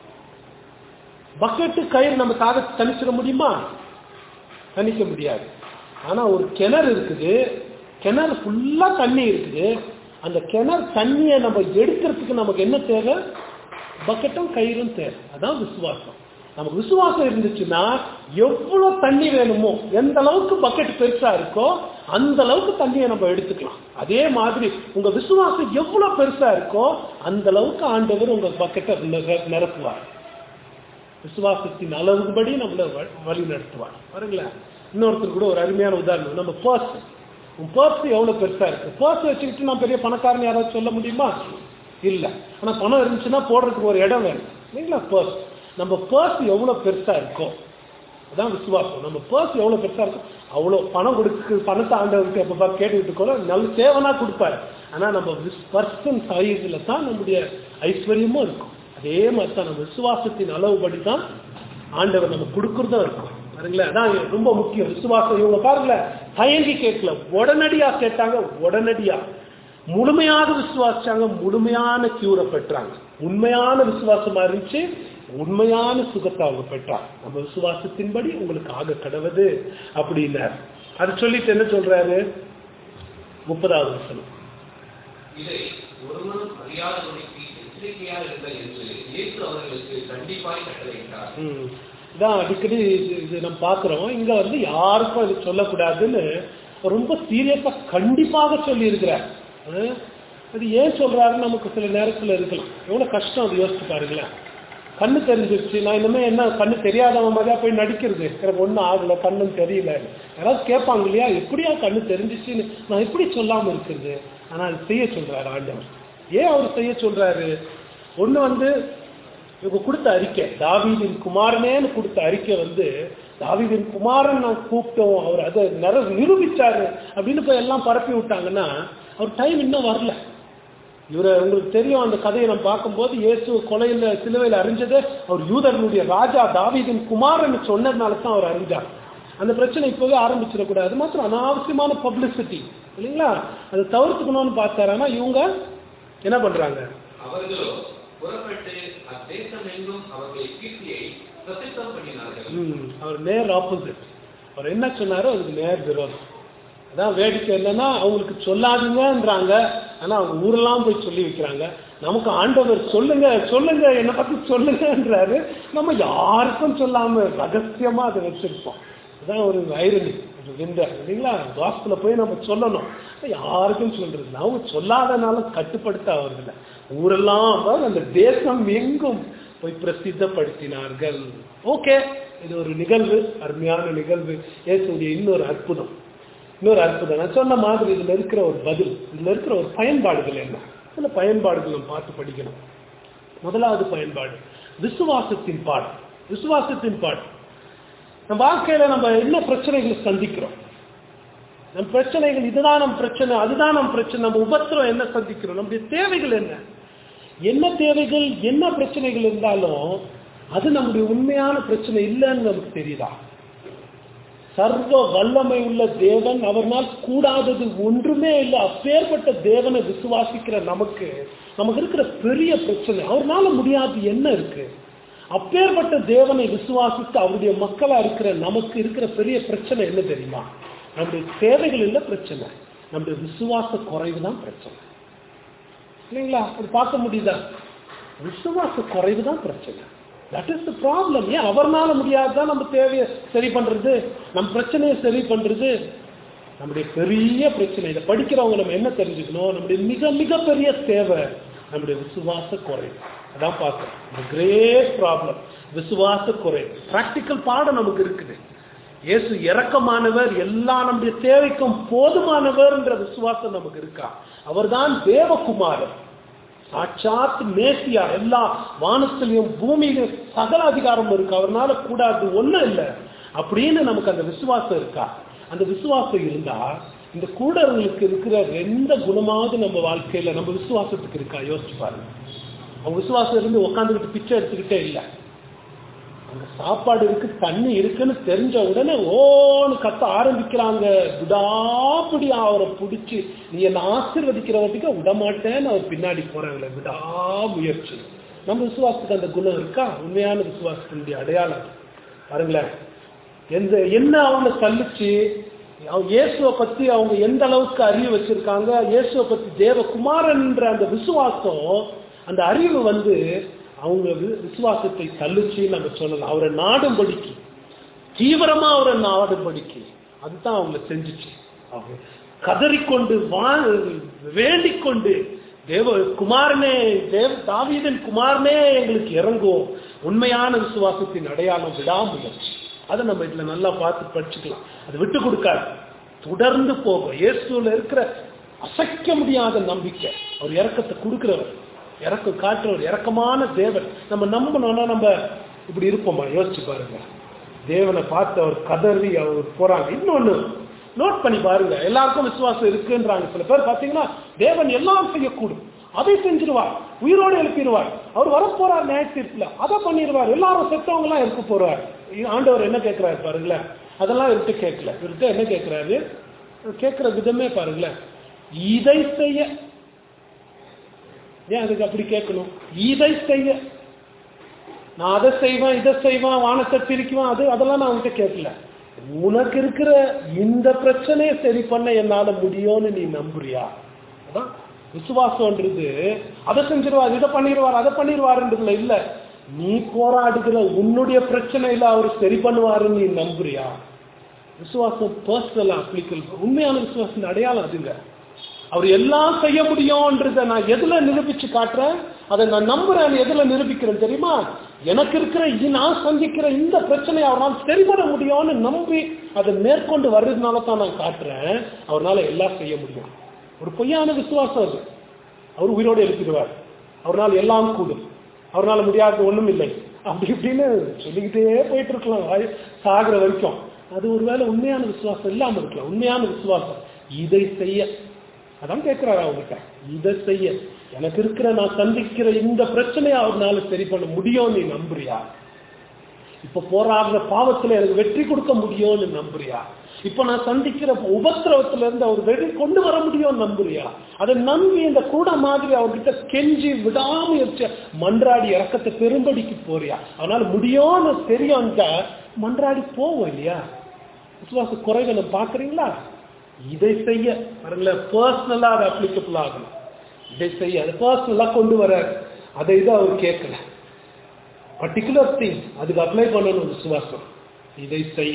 பக்கெட்டு கயிறு நம்ம தாகத்தை தணிச்சிட முடியுமா தணிக்க முடியாது ஆனா ஒரு கிணறு இருக்குது கிணறு ஃபுல்லா தண்ணி இருக்குது அந்த கிணறு தண்ணியை நம்ம எடுக்கிறதுக்கு நமக்கு என்ன தேவை பக்கெட்டும் கயிறும் தேவை அதான் விசுவாசம் நமக்கு விசுவாசம் இருந்துச்சுன்னா எவ்வளவு தண்ணி வேணுமோ எந்த அளவுக்கு பக்கெட் பெருசா இருக்கோ அந்த அளவுக்கு தண்ணியை நம்ம எடுத்துக்கலாம் அதே மாதிரி உங்க விசுவாசம் எவ்வளவு பெருசா இருக்கோ அந்த அளவுக்கு ஆண்டவர் உங்க பக்கெட்டை நிர- நிரப்புவார் விசுவாசத்தின் அளவுபடி நம்மள வ- வழி நடத்துவார் பாருங்களேன் இன்னொருத்தர் கூட ஒரு அருமையான உதாரணம் நம்ம பர்ஸ் உன் பர்ஸ் எவ்வளவு பெருசா இருக்கு பர்ஸ் வச்சுக்கிட்டு நான் பெரிய பணக்காரன் யாராவது சொல்ல முடியுமா இல்ல ஆனா பணம் இருந்துச்சுன்னா போடுறதுக்கு ஒரு இடம் வேணும் இல்லைங்களா பர்ஸ் நம்ம பர்ஸ் எவ்வளவு பெருசா இருக்கும் அதான் விசுவாசம் நம்ம பர்ஸ் எவ்வளவு பெருசா இருக்கும் அவ்வளவு பணம் கொடுக்கு பணத்தை ஆண்டவருக்கு எப்ப பார்த்து கேட்டுக்கிட்டு இருக்கோம் நல்ல சேவனா கொடுப்பாரு ஆனா நம்ம பர்சன் சைஸ்ல தான் நம்முடைய ஐஸ்வர்யமும் இருக்கும் அதே மாதிரி தான் நம்ம விசுவாசத்தின் அளவுபடி தான் ஆண்டவர் நம்ம கொடுக்கறதும் இருக்கும் பாருங்களேன் அதான் ரொம்ப முக்கியம் விசுவாசம் இவங்க பாருங்களேன் தயங்கி கேட்கல உடனடியா கேட்டாங்க உடனடியா முழுமையாக விசுவாசிச்சாங்க முழுமையான கியூரை பெற்றாங்க உண்மையான விசுவாசமா இருந்துச்சு உண்மையான சுகத்தை அவங்க பெற்றாங்க நம்ம விசுவாசத்தின்படி உங்களுக்கு ஆக கடவுது அப்படின்னார் அது சொல்லிட்டு என்ன சொல்றாரு முப்பதாவது வசனம் இதை ஒருவரும் அறியாதபடிக்கு எச்சரிக்கையாக இருங்கள் என்று இயேசு அவர்களுக்கு கண்டிப்பாய் கட்டளையிட்டார் ம். இதான் அடிக்கடி இது இது நம்ம பார்க்குறோம் இங்க வந்து யாருக்கும் இது சொல்லக்கூடாதுன்னு ரொம்ப சீரியஸா கண்டிப்பாக சொல்லி இருக்கிறார் அது ஏன் சொல்றாருன்னு நமக்கு சில நேரத்துல இருக்கலாம் எவ்வளவு கஷ்டம் அது யோசிச்சு பாருங்களேன் கண்ணு தெரிஞ்சிருச்சு நான் இனிமே என்ன கண்ணு தெரியாதவன் மாதிரியா போய் நடிக்கிறது எனக்கு ஒன்றும் ஆகல கண்ணும் தெரியல யாராவது கேட்பாங்க இல்லையா எப்படியா கண்ணு தெரிஞ்சிச்சுன்னு நான் எப்படி சொல்லாம இருக்கிறது ஆனா அது செய்ய சொல்றாரு ஆண்டவர் ஏன் அவர் செய்ய சொல்றாரு ஒண்ணு வந்து இவங்க கொடுத்த அறிக்கை தாவீதின் குமாரனேன்னு கொடுத்த அறிக்கை வந்து தாவீதின் குமாரன் நான் கூப்பிட்டோம் அவர் அதை நிற நிரூபிச்சாரு அப்படின்னு போய் எல்லாம் பரப்பி விட்டாங்கன்னா அவர் டைம் இன்னும் வரல இவரை உங்களுக்கு தெரியும் அந்த கதையை நம்ம பார்க்கும்போது இயேசு கொலையில சிலுவையில் அறிஞ்சது அவர் யூதர்களுடைய ராஜா தாவீதின் குமாரன் சொன்னதுனால தான் அவர் அறிஞ்சார் அந்த பிரச்சனை இப்போவே ஆரம்பிச்சிடக்கூடாது அது மாத்திரம் அனாவசியமான பப்ளிசிட்டி இல்லைங்களா அதை தவிர்த்துக்கணும்னு பார்த்தாரு ஆனா இவங்க என்ன பண்றாங்க அவர்களோ புறப்பட்டு அத்தேசம் எங்கும் அவர்கள் கீர்த்தியை பிரசித்தம் பண்ணினார்கள் ம், அவர் நேர் ஆப்போசிட் அவர் என்ன சொன்னாரோ அதுக்கு நேர் விரோதம் அதான் வேடிக்கை என்னன்னா அவங்களுக்கு சொல்லாதீங்கன்றாங்க ஆனா அவங்க ஊரெல்லாம் போய் சொல்லி வைக்கிறாங்க நமக்கு ஆண்டவர் சொல்லுங்க சொல்லுங்க என்னை பத்தி சொல்லுங்கன்றாரு நம்ம யாருக்கும் சொல்லாம ரகசியமா அதை வச்சிருப்போம் அதான் ஒரு ஐரணி ஒரு விந்த இல்லைங்களா வாஸ்துல போய் நம்ம சொல்லணும் யாருக்கும் சொல்றது அவங்க சொல்லாதனால கட்டுப்படுத்த அவர்கள் ஊரெல்லாம் அதாவது அந்த தேசம் எங்கும் போய் பிரசித்தப்படுத்தினார்கள் ஓகே இது ஒரு நிகழ்வு அருமையான நிகழ்வு இயேசுடைய இன்னொரு அற்புதம் இன்னொரு அற்புதம் நான் சொன்ன மாதிரி இதுல இருக்கிற ஒரு பதில் இதுல இருக்கிற ஒரு பயன்பாடுகள் என்ன சில பயன்பாடுகள் நம்ம பார்த்து படிக்கணும் முதலாவது பயன்பாடு விசுவாசத்தின் பாடம் விசுவாசத்தின் பாடம் நம்ம வாழ்க்கையில நம்ம என்ன பிரச்சனைகளை சந்திக்கிறோம் நம் பிரச்சனைகள் இதுதான் நம் பிரச்சனை அதுதான் நம் பிரச்சனை நம்ம உபத்திரம் என்ன சந்திக்கிறோம் நம்முடைய தேவைகள் என்ன என்ன தேவைகள் என்ன பிரச்சனைகள் இருந்தாலும் அது நம்முடைய உண்மையான பிரச்சனை இல்லைன்னு நமக்கு தெரியுதா சர்வ வல்லமை உள்ள தேவன் அவர்னால் கூடாதது ஒன்றுமே இல்லை அப்பேற்பட்ட தேவனை விசுவாசிக்கிற நமக்கு நமக்கு இருக்கிற பெரிய பிரச்சனை அவர்னால முடியாது என்ன இருக்கு அப்பேற்பட்ட தேவனை விசுவாசித்து அவருடைய மக்களா இருக்கிற நமக்கு இருக்கிற பெரிய பிரச்சனை என்ன தெரியுமா நம்முடைய தேவைகள் இல்லை பிரச்சனை நம்முடைய விசுவாச குறைவு தான் பிரச்சனை இல்லைங்களா அது பார்க்க முடியுதா விசுவாச குறைவு தான் பிரச்சனை தட் இஸ் த ப்ராப்ளம் ஏன் அவர்னால முடியாதுதான் நம்ம தேவையை சரி பண்றது நம்ம பிரச்சனையை சரி பண்றது நம்முடைய பெரிய பிரச்சனை இதை படிக்கிறவங்க நம்ம என்ன தெரிஞ்சுக்கணும் நம்முடைய மிக மிக பெரிய தேவை நம்முடைய விசுவாச குறைவு அதான் பார்க்கணும் இந்த கிரேட் ப்ராப்ளம் விசுவாச குறைவு ப்ராக்டிக்கல் பாடம் நமக்கு இருக்குது இயேசு இரக்கமானவர் எல்லா நம்முடைய தேவைக்கும் போதுமானவர்ன்ற விசுவாசம் நமக்கு இருக்கா அவர்தான் தேவகுமாரர் சாட்சாத் மேசியா எல்லா வானத்திலையும் பூமியிலும் சகல அதிகாரம் இருக்கு அவர்னால கூடாது ஒண்ணும் இல்லை அப்படின்னு நமக்கு அந்த விசுவாசம் இருக்கா அந்த விசுவாசம் இருந்தா இந்த கூடவங்களுக்கு இருக்கிற எந்த குணமாவது நம்ம வாழ்க்கையில நம்ம விசுவாசத்துக்கு இருக்கா யோசிச்சு பாருங்க அவங்க விசுவாசம் இருந்து உட்காந்துக்கிட்டு பிச்சை எடுத்துக்கிட்டே இல்லை அங்க சாப்பாடு இருக்கு தண்ணி இருக்குன்னு தெரிஞ்ச உடனே ஓன்னு கத்த ஆரம்பிக்கிறாங்க விடாப்படி அவரை பிடிச்சி நீ என்ன ஆசீர்வதிக்கிறவதுக்கு விடமாட்டேன்னு அவர் பின்னாடி போறாங்களே விடா முயற்சி நம்ம விசுவாசத்துக்கு அந்த குணம் இருக்கா உண்மையான விசுவாசத்தினுடைய அடையாளம் பாருங்களேன் எந்த என்ன அவங்க தள்ளிச்சு அவங்க இயேசுவை பத்தி அவங்க எந்த அளவுக்கு அறிவு வச்சிருக்காங்க இயேசுவை பத்தி தேவகுமாரன்ற அந்த விசுவாசம் அந்த அறிவு வந்து அவங்க வி- விசுவாசத்தை தள்ளுச்சு நம்ம சொல்லலாம் அவரை நாடும்படிக்கு தீவிரமா அவரை நாடும்படிக்கு அதுதான் அவங்கள செஞ்சுச்சு அவங்க கதறிக்கொண்டு வா வேண்டிக் கொண்டு தேவ குமாரனே தேவ தாவீதன் குமாரனே எங்களுக்கு இறங்கும் உண்மையான விசுவாசத்தின் அடையாளம் விடாமுயற்சி அதை நம்ம இதுல நல்லா பார்த்து படிச்சுக்கலாம் அது விட்டு கொடுக்காது தொடர்ந்து போகும் இயேசுல இருக்கிற அசைக்க முடியாத நம்பிக்கை அவர் இறக்கத்தை கொடுக்கிறவர் இறக்கம் காட்டுறவர் இறக்கமான தேவன் நம்ம நம்பணும்னா நம்ம இப்படி இருப்போமா யோசிச்சு பாருங்க தேவனை பார்த்து அவர் கதறி அவர் போறாங்க இன்னொன்னு நோட் பண்ணி பாருங்க எல்லாருக்கும் விசுவாசம் இருக்குன்றாங்க சில பேர் பாத்தீங்கன்னா தேவன் எல்லாம் செய்யக்கூடும் அதை செஞ்சிருவார் உயிரோடு எழுப்பிடுவார் அவர் வரப்போறார் நியாய தீர்ப்புல அதை பண்ணிடுவார் எல்லாரும் செத்தவங்க எல்லாம் இருக்க போறார் ஆண்டவர் என்ன கேட்கிறாரு பாருங்களேன் அதெல்லாம் இவர்கிட்ட கேட்கல இவர்கிட்ட என்ன கேட்கிறாரு கேட்கிற விதமே பாருங்களேன் இதை செய்ய ஏன் அதுக்கு அப்படி கேட்கணும் இதை செய்ய நான் அதை செய்வேன் இதை செய்வேன் வானத்தை பிரிக்குவேன் அது அதெல்லாம் நான் உன்கிட்ட கேட்கல உனக்கு இருக்கிற இந்த பிரச்சனையை சரி பண்ண என்னால முடியும்னு நீ நம்புறியா அதான் விசுவாசம்ன்றது அதை செஞ்சிருவார் இதை பண்ணிடுவார் அதை பண்ணிடுவாருன்றதுல இல்ல நீ போராடுகிற உன்னுடைய பிரச்சனையில அவர் சரி பண்ணுவாருன்னு நீ நம்புறியா விசுவாசம் பர்சனலா அப்ளிக்கல் உண்மையான விசுவாசத்தின் அடையாளம் அதுங்க அவர் எல்லாம் செய்ய முடியும்ன்றத நான் எதுல நிரூபிச்சு காட்டுறேன் அதை நான் நம்புறேன் எதுல நிரூபிக்கிறேன் தெரியுமா எனக்கு இருக்கிற இ- நான் சந்திக்கிற இந்த பிரச்சனையை அவரால் சரி பண்ண முடியும்னு நம்பி அதை மேற்கொண்டு வர்றதுனால தான் நான் காட்டுறேன் அவரால் எல்லாம் செய்ய முடியும் ஒரு பொய்யான விசுவாசம் அது அவர் உயிரோடு எழுப்பிடுவார் அவரால் எல்லாம் கூடும் அவரால் முடியாத ஒண்ணும் இல்லை அப்படி இப்படின்னு சொல்லிக்கிட்டே போயிட்டு இருக்கலாம் ஆயு- சாகுற வரைக்கும் அது ஒருவேளை உண்மையான விசுவாசம் இல்லாம இருக்கலாம் உண்மையான விசுவாசம் இதை செய்ய அதான் கேட்கிறாரு அவங்ககிட்ட இதை செய்ய எனக்கு இருக்கிற நான் சந்திக்கிற இந்த பிரச்சனையை அவர்னால சரி பண்ண முடியும் நீ நம்புறியா இப்ப போராடுற பாவத்துல எனக்கு வெற்றி கொடுக்க முடியும்னு நம்புறியா இப்ப நான் சந்திக்கிற உபத்திரவத்துல இருந்து அவர் வெற்றி கொண்டு வர முடியும்னு நம்புறியா அதை நம்பி இந்த கூட மாதிரி அவர்கிட்ட கெஞ்சி விடாமுயற்சி மன்றாடி இறக்கத்தை பெரும்படிக்கு போறியா அவனால முடியும்னு தெரியும்ட்டா மன்றாடி போவோம் இல்லையா விசுவாச குறைகளை பாக்குறீங்களா இதை செய்ய பாருங்களேன் பர்சனலா அது அப்ளிகபிள் ஆகணும் இதை செய்ய அது பர்சனலா கொண்டு வர அதை இதை அவர் கேட்கல பர்டிகுலர் திங் அதுக்கு அப்ளை பண்ணணும் விசுவாசம் இதை செய்ய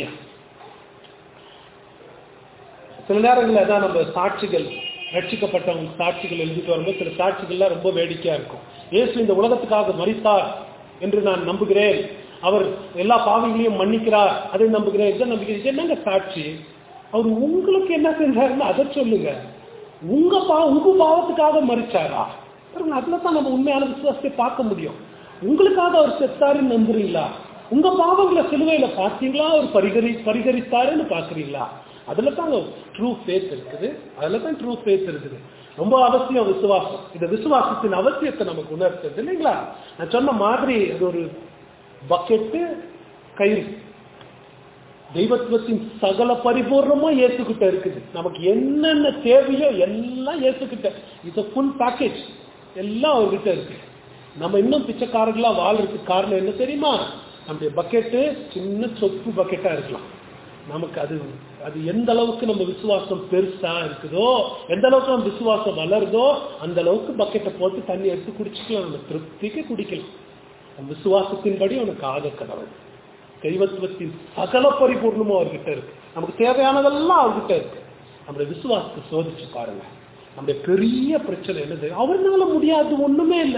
சில நேரங்களில் தான் நம்ம சாட்சிகள் ரட்சிக்கப்பட்டவங்க சாட்சிகள் எழுதிட்டு வரும்போது சில சாட்சிகள்லாம் ரொம்ப வேடிக்கையா இருக்கும் இயேசு இந்த உலகத்துக்காக மரித்தார் என்று நான் நம்புகிறேன் அவர் எல்லா பாவிகளையும் மன்னிக்கிறார் அதை நம்புகிறேன் இதை நம்புகிறேன் இது என்னங்க சாட்சி அவர் உங்களுக்கு என்ன செஞ்சாருன்னு அதை சொல்லுங்க உங்க பா உங்க பாவத்துக்காக மறிச்சாரா பாருங்க, அதுல தான் நம்ம உண்மையான விசுவாசத்தை பார்க்க முடியும் உங்களுக்காக அவர் செத்தாருன்னு நம்புறீங்களா உங்க பாவங்களை சிலுவையில பார்த்தீங்களா அவர் பரிகரி பரிகரித்தாருன்னு பாக்குறீங்களா அதுல தான் ட்ரூ ஃபேத் இருக்குது அதுல தான் ட்ரூ ஃபேத் இருக்குது ரொம்ப அவசியம் விசுவாசம் இந்த விசுவாசத்தின் அவசியத்தை நமக்கு உணர்த்துறது இல்லைங்களா நான் சொன்ன மாதிரி அது ஒரு பக்கெட்டு கயிறு தெய்வத்துவத்தின் சகல பரிபூர்ணமும் இயேசுகிட்ட இருக்குது நமக்கு என்னென்ன தேவையோ எல்லாம் இயேசுகிட்ட இட்ஸ் ஃபுல் பேக்கேஜ் எல்லாம் அவர்கிட்ட இருக்கு நம்ம இன்னும் பிச்சைக்காரர்களா வாழ்றதுக்கு காரணம் என்ன தெரியுமா நம்முடைய பக்கெட்டு சின்ன சொப்பு பக்கெட்டா இருக்கலாம் நமக்கு அது அது எந்த அளவுக்கு நம்ம விசுவாசம் பெருசா இருக்குதோ எந்த அளவுக்கு நம்ம விசுவாசம் வளருதோ அந்த அளவுக்கு பக்கெட்டை போட்டு தண்ணி எடுத்து குடிச்சுக்கலாம் நம்ம திருப்திக்கு குடிக்கலாம் நம்ம விசுவாசத்தின்படி உனக்கு ஆக கடவுள் தெய்வத்துவத்தின் சகல பரிபூர்ணமும் அவர்கிட்ட இருக்கு நமக்கு தேவையானதெல்லாம் அவர்கிட்ட இருக்கு நம்முடைய விசுவாசத்தை சோதிச்சு பாருங்க நம்முடைய பெரிய பிரச்சனை என்னது அவர்னால முடியாது ஒண்ணுமே இல்லை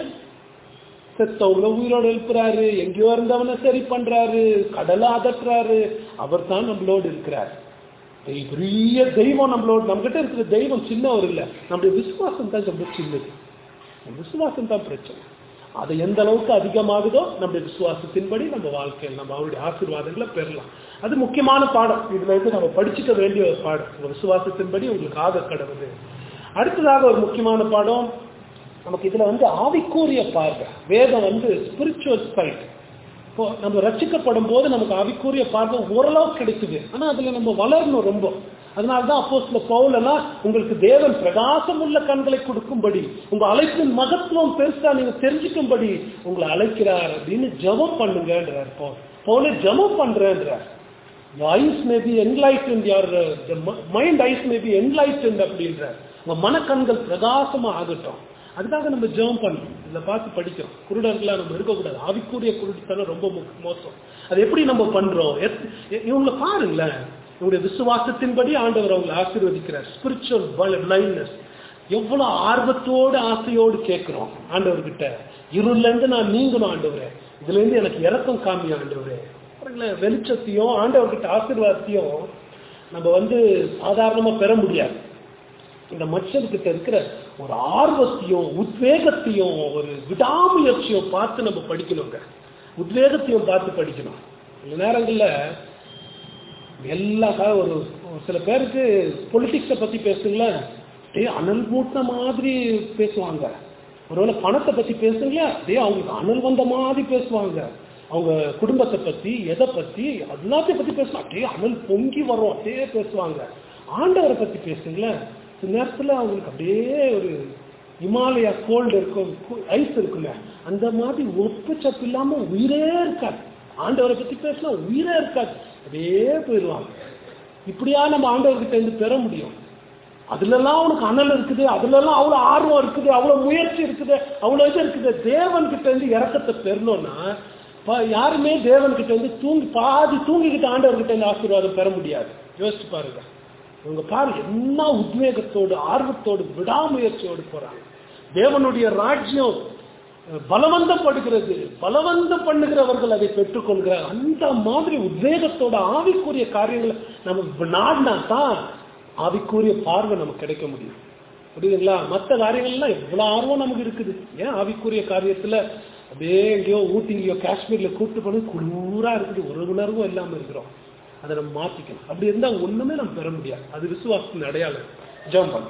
செத்தவங்கள உயிரோடு எழுப்புறாரு எங்கேயோ இருந்தவனை சரி பண்றாரு கடலை அதட்டுறாரு அவர் தான் நம்மளோடு இருக்கிறார் தெய்- பெரிய தெய்வம் நம்மளோடு நம்மகிட்ட இருக்கிற தெய்வம் சின்னவர் இல்லை நம்முடைய விசுவாசம் தான் ரொம்ப சின்னது நம்ம விசுவாசம் தான் பிரச்சனை அது எந்த அளவுக்கு அதிகமாகுதோ நம்முடைய விசுவாசத்தின்படி நம்ம வாழ்க்கையில் நம்ம அவருடைய ஆசீர்வாதங்களை பெறலாம் அது முக்கியமான பாடம் இதுல இருந்து நம்ம படிச்சுக்க வேண்டிய ஒரு பாடம் உங்க விசுவாசத்தின்படி உங்களுக்கு ஆக கடவுது அடுத்ததாக ஒரு முக்கியமான பாடம் நமக்கு இதுல வந்து ஆவிக்கூறிய பார்வை வேதம் வந்து ஸ்பிரிச்சுவல் சைட் இப்போ நம்ம ரட்சிக்கப்படும் போது நமக்கு ஆவிக்கூறிய பார்வை ஓரளவுக்கு கிடைக்குது ஆனா அதுல நம்ம வளரணும் ரொம்ப அதனாலதான் அப்போ சில பவுலெல்லாம் உங்களுக்கு தேவன் பிரகாசம் உள்ள கண்களை கொடுக்கும்படி உங்க அழைப்பின் மகத்துவம் பெருசா நீங்க தெரிஞ்சுக்கும்படி உங்களை அழைக்கிறார் அப்படின்னு ஜெபம் பண்ணுங்கன்றார் பவுல் பவுலே ஜெபம் பண்றேன்றார் Your eyes may be enlightened, your uh, the mi- mind eyes may be enlightened அப்படின்ற உங்க மனக்கண்கள் பிரகாசமா ஆகட்டும் அதுக்காக நம்ம ஜெபம் பண்ணணும் இதை பார்த்து படிக்கிறோம் குருடர்களா நம்ம இருக்கக்கூடாது ஆவிக்குரிய குருடத்தனம் ரொம்ப மோ- மோசம் அது எப்படி நம்ம பண்றோம் எத்- இ- இவங்களை பாருங்களேன் இவங்களுடைய விசுவாசத்தின்படி ஆண்டவர் அவங்களை ஆசீர்வதிக்கிறார் ஸ்பிரிச்சுவல் பிளைண்ட்னஸ் எவ்வளவு ஆர்வத்தோடு ஆசையோடு கேட்கிறோம் ஆண்டவர்கிட்ட இருள்ல இருந்து நான் நீங்கணும் ஆண்டவரே இதுல இருந்து எனக்கு இறக்கம் காமி ஆண்டவரே பாருங்களேன் வெளிச்சத்தையும் ஆண்டவர்கிட்ட ஆசீர்வாதத்தையும் நம்ம வந்து சாதாரணமா பெற முடியாது இந்த மனுஷன்கிட்ட இருக்கிற ஒரு ஆர்வத்தையும் உத்வேகத்தையும் ஒரு விடாமுயற்சியும் பார்த்து நம்ம படிக்கணுங்க உத்வேகத்தையும் பார்த்து படிக்கணும் சில நேரங்கள்ல எல்லா கா- ஒரு ஒரு சில பேருக்கு பொலிட்டிக்ஸை பத்தி பேசுங்களேன் அப்படியே அனல் மூட்டின மாதிரி பேசுவாங்க ஒருவேளை பணத்தை பத்தி பேசுங்களேன் அப்படியே அவங்களுக்கு அனல் வந்த மாதிரி பேசுவாங்க அவங்க குடும்பத்தை பத்தி எதை பத்தி எல்லாத்தையும் பத்தி பேசுவாங்க அப்படியே அனல் பொங்கி வரும் அப்படியே பேசுவாங்க ஆண்டவரை பத்தி பேசுங்களேன் சில நேரத்துல அவங்களுக்கு அப்படியே ஒரு இமாலயா கோல்டு இருக்கும் ஐஸ் இருக்குல்ல அந்த மாதிரி ஒப்பு சப்பு இல்லாம உயிரே இருக்காது ஆண்டவரை பத்தி பேசினா உயிரே இருக்காது அப்படியே போயிடுவாங்க இப்படியா நம்ம ஆண்டவர்கிட்ட இருந்து பெற முடியும் அதுலலாம் அவனுக்கு அனல் இருக்குது அதுலலாம் அவ்வளவு ஆர்வம் இருக்குது அவ்வளவு முயற்சி இருக்குது அவ்வளவு இது இருக்குது தேவன் கிட்ட இருந்து இறக்கத்தை பெறணும்னா ப- யாருமே தேவன் கிட்ட இருந்து தூங்கி பாதி தூங்கிக்கிட்டு ஆண்டவர் கிட்ட இருந்து ஆசீர்வாதம் பெற முடியாது யோசிச்சு பாருங்க இவங்க பாரு என்ன உத்வேகத்தோடு ஆர்வத்தோடு விடாமுயற்சியோடு போறாங்க தேவனுடைய ராஜ்யம் பலவந்தப்படுகிறது பலவந்தம் பண்ணுகிறவர்கள் அதை பெற்றுக்கொள்கிற அந்த மாதிரி உத்வேகத்தோட ஆவிக்குரிய காரியங்களை நம்ம நாடினா தான் ஆவிக்குரிய பார்வை நமக்கு கிடைக்க முடியும் புரியுதுங்களா மற்ற காரியங்கள்லாம் எவ்வளவு ஆர்வம் நமக்கு இருக்குது ஏன் ஆவிக்குரிய காரியத்துல அப்படியே எங்கேயோ ஊட்டிங்கயோ காஷ்மீர்ல கூப்பிட்டு போனது குளூரா இருக்குது ஒரு உணர்வும் இல்லாம இருக்கிறோம் அதை நம்ம மாத்திக்கணும் அப்படி இருந்தா ஒண்ணுமே நம்ம பெற முடியாது அது விசுவாசத்தின் அடையாளம் ஜெபம் பண்ணு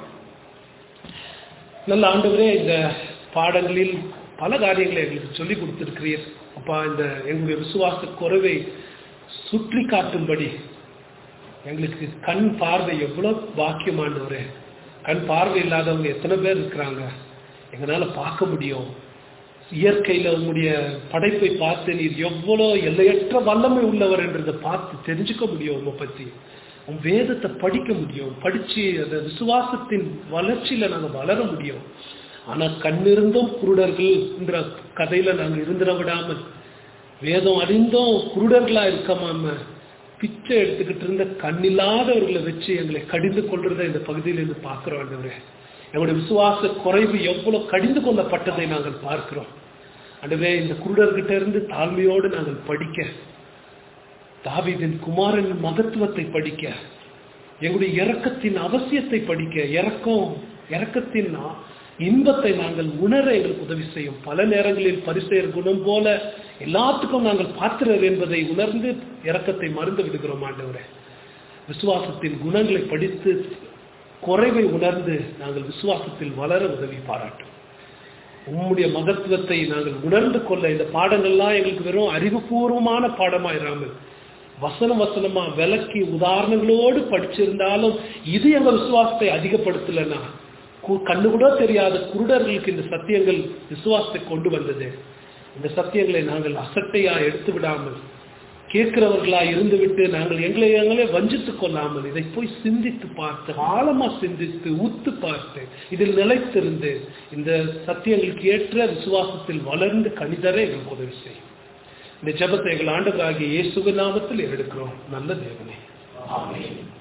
நல்ல ஆண்டவரே இந்த பாடங்களில் பல காரியங்களை எங்களுக்கு சொல்லி கொடுத்திருக்கிறீர் அப்பா இந்த எங்களுடைய விசுவாச குறைவை சுற்றி காட்டும்படி எங்களுக்கு கண் பார்வை எவ்வளவு பாக்கியமானவரே கண் பார்வை இல்லாதவங்க எத்தனை பேர் இருக்கிறாங்க எங்களால பார்க்க முடியும் இயற்கையில உங்களுடைய படைப்பை பார்த்து நீர் எவ்வளோ எல்லையற்ற வல்லமை உள்ளவர் என்றதை பார்த்து தெரிஞ்சுக்க முடியும் உங்க பத்தி உன் வேதத்தை படிக்க முடியும் படிச்சு அந்த விசுவாசத்தின் வளர்ச்சியில நாங்க வளர முடியும் ஆனா கண்ணிருந்தும் குருடர்கள் என்ற கதையில நாங்க இருந்துட விடாமல் வேதம் அறிந்தும் குருடர்களா இருக்காம பிச்சை எடுத்துக்கிட்டு இருந்த கண்ணில்லாதவர்களை வச்சு எங்களை கடிந்து கொள்றதை இந்த பகுதியில் இருந்து பார்க்கிறோம் ஆண்டவரே எங்களுடைய விசுவாச குறைவு எவ்வளவு கடிந்து கொள்ளப்பட்டதை நாங்கள் பார்க்கிறோம் ஆண்டவரே இந்த குருடர்கிட்ட இருந்து தாழ்மையோடு நாங்கள் படிக்க தாவீதின் குமாரன் மகத்துவத்தை படிக்க எங்களுடைய இரக்கத்தின் அவசியத்தை படிக்க இரக்கம் இரக்கத்தின் ஆ- இன்பத்தை நாங்கள் உணர எங்களுக்கு உதவி செய்யும் பல நேரங்களில் பரிசெயர் குணம் போல எல்லாத்துக்கும் நாங்கள் பாத்திரர் என்பதை உணர்ந்து இரக்கத்தை மறந்து விடுகிறோம் ஆண்டவரே விசுவாசத்தின் குணங்களை படித்து குறைவை உணர்ந்து நாங்கள் விசுவாசத்தில் வளர உதவி பாராட்டும் உம்முடைய மகத்துவத்தை நாங்கள் உணர்ந்து கொள்ள இந்த பாடங்கள்லாம் எங்களுக்கு வெறும் அறிவுபூர்வமான பாடமாயிராமல் வசனம் வசனமா விளக்கி உதாரணங்களோடு படிச்சிருந்தாலும் இது எங்க விசுவாசத்தை அதிகப்படுத்தலைன்னா கு- கண்ணு கூட தெரியாத குருடர்களுக்கு இந்த சத்தியங்கள் விசுவாசத்தை கொண்டு வந்தது இந்த சத்தியங்களை நாங்கள் அசட்டையா எடுத்து விடாமல் கேட்கிறவர்களா இருந்துவிட்டு நாங்கள் எங்களை எங்களே வஞ்சித்துக் கொள்ளாமல் இதை போய் சிந்தித்து பார்த்து ஆழமா சிந்தித்து உத்து பார்த்து இதில் நிலைத்திருந்து இந்த சத்தியங்களுக்கு ஏற்ற விசுவாசத்தில் வளர்ந்து கணிதர எங்களுக்கு உதவி செய்யும் இந்த ஜெபத்தை எங்கள் ஆண்டவராகிய இயேசுவின் நாமத்தில் எடுக்கிறோம் நல்ல தேவனே ஆமென்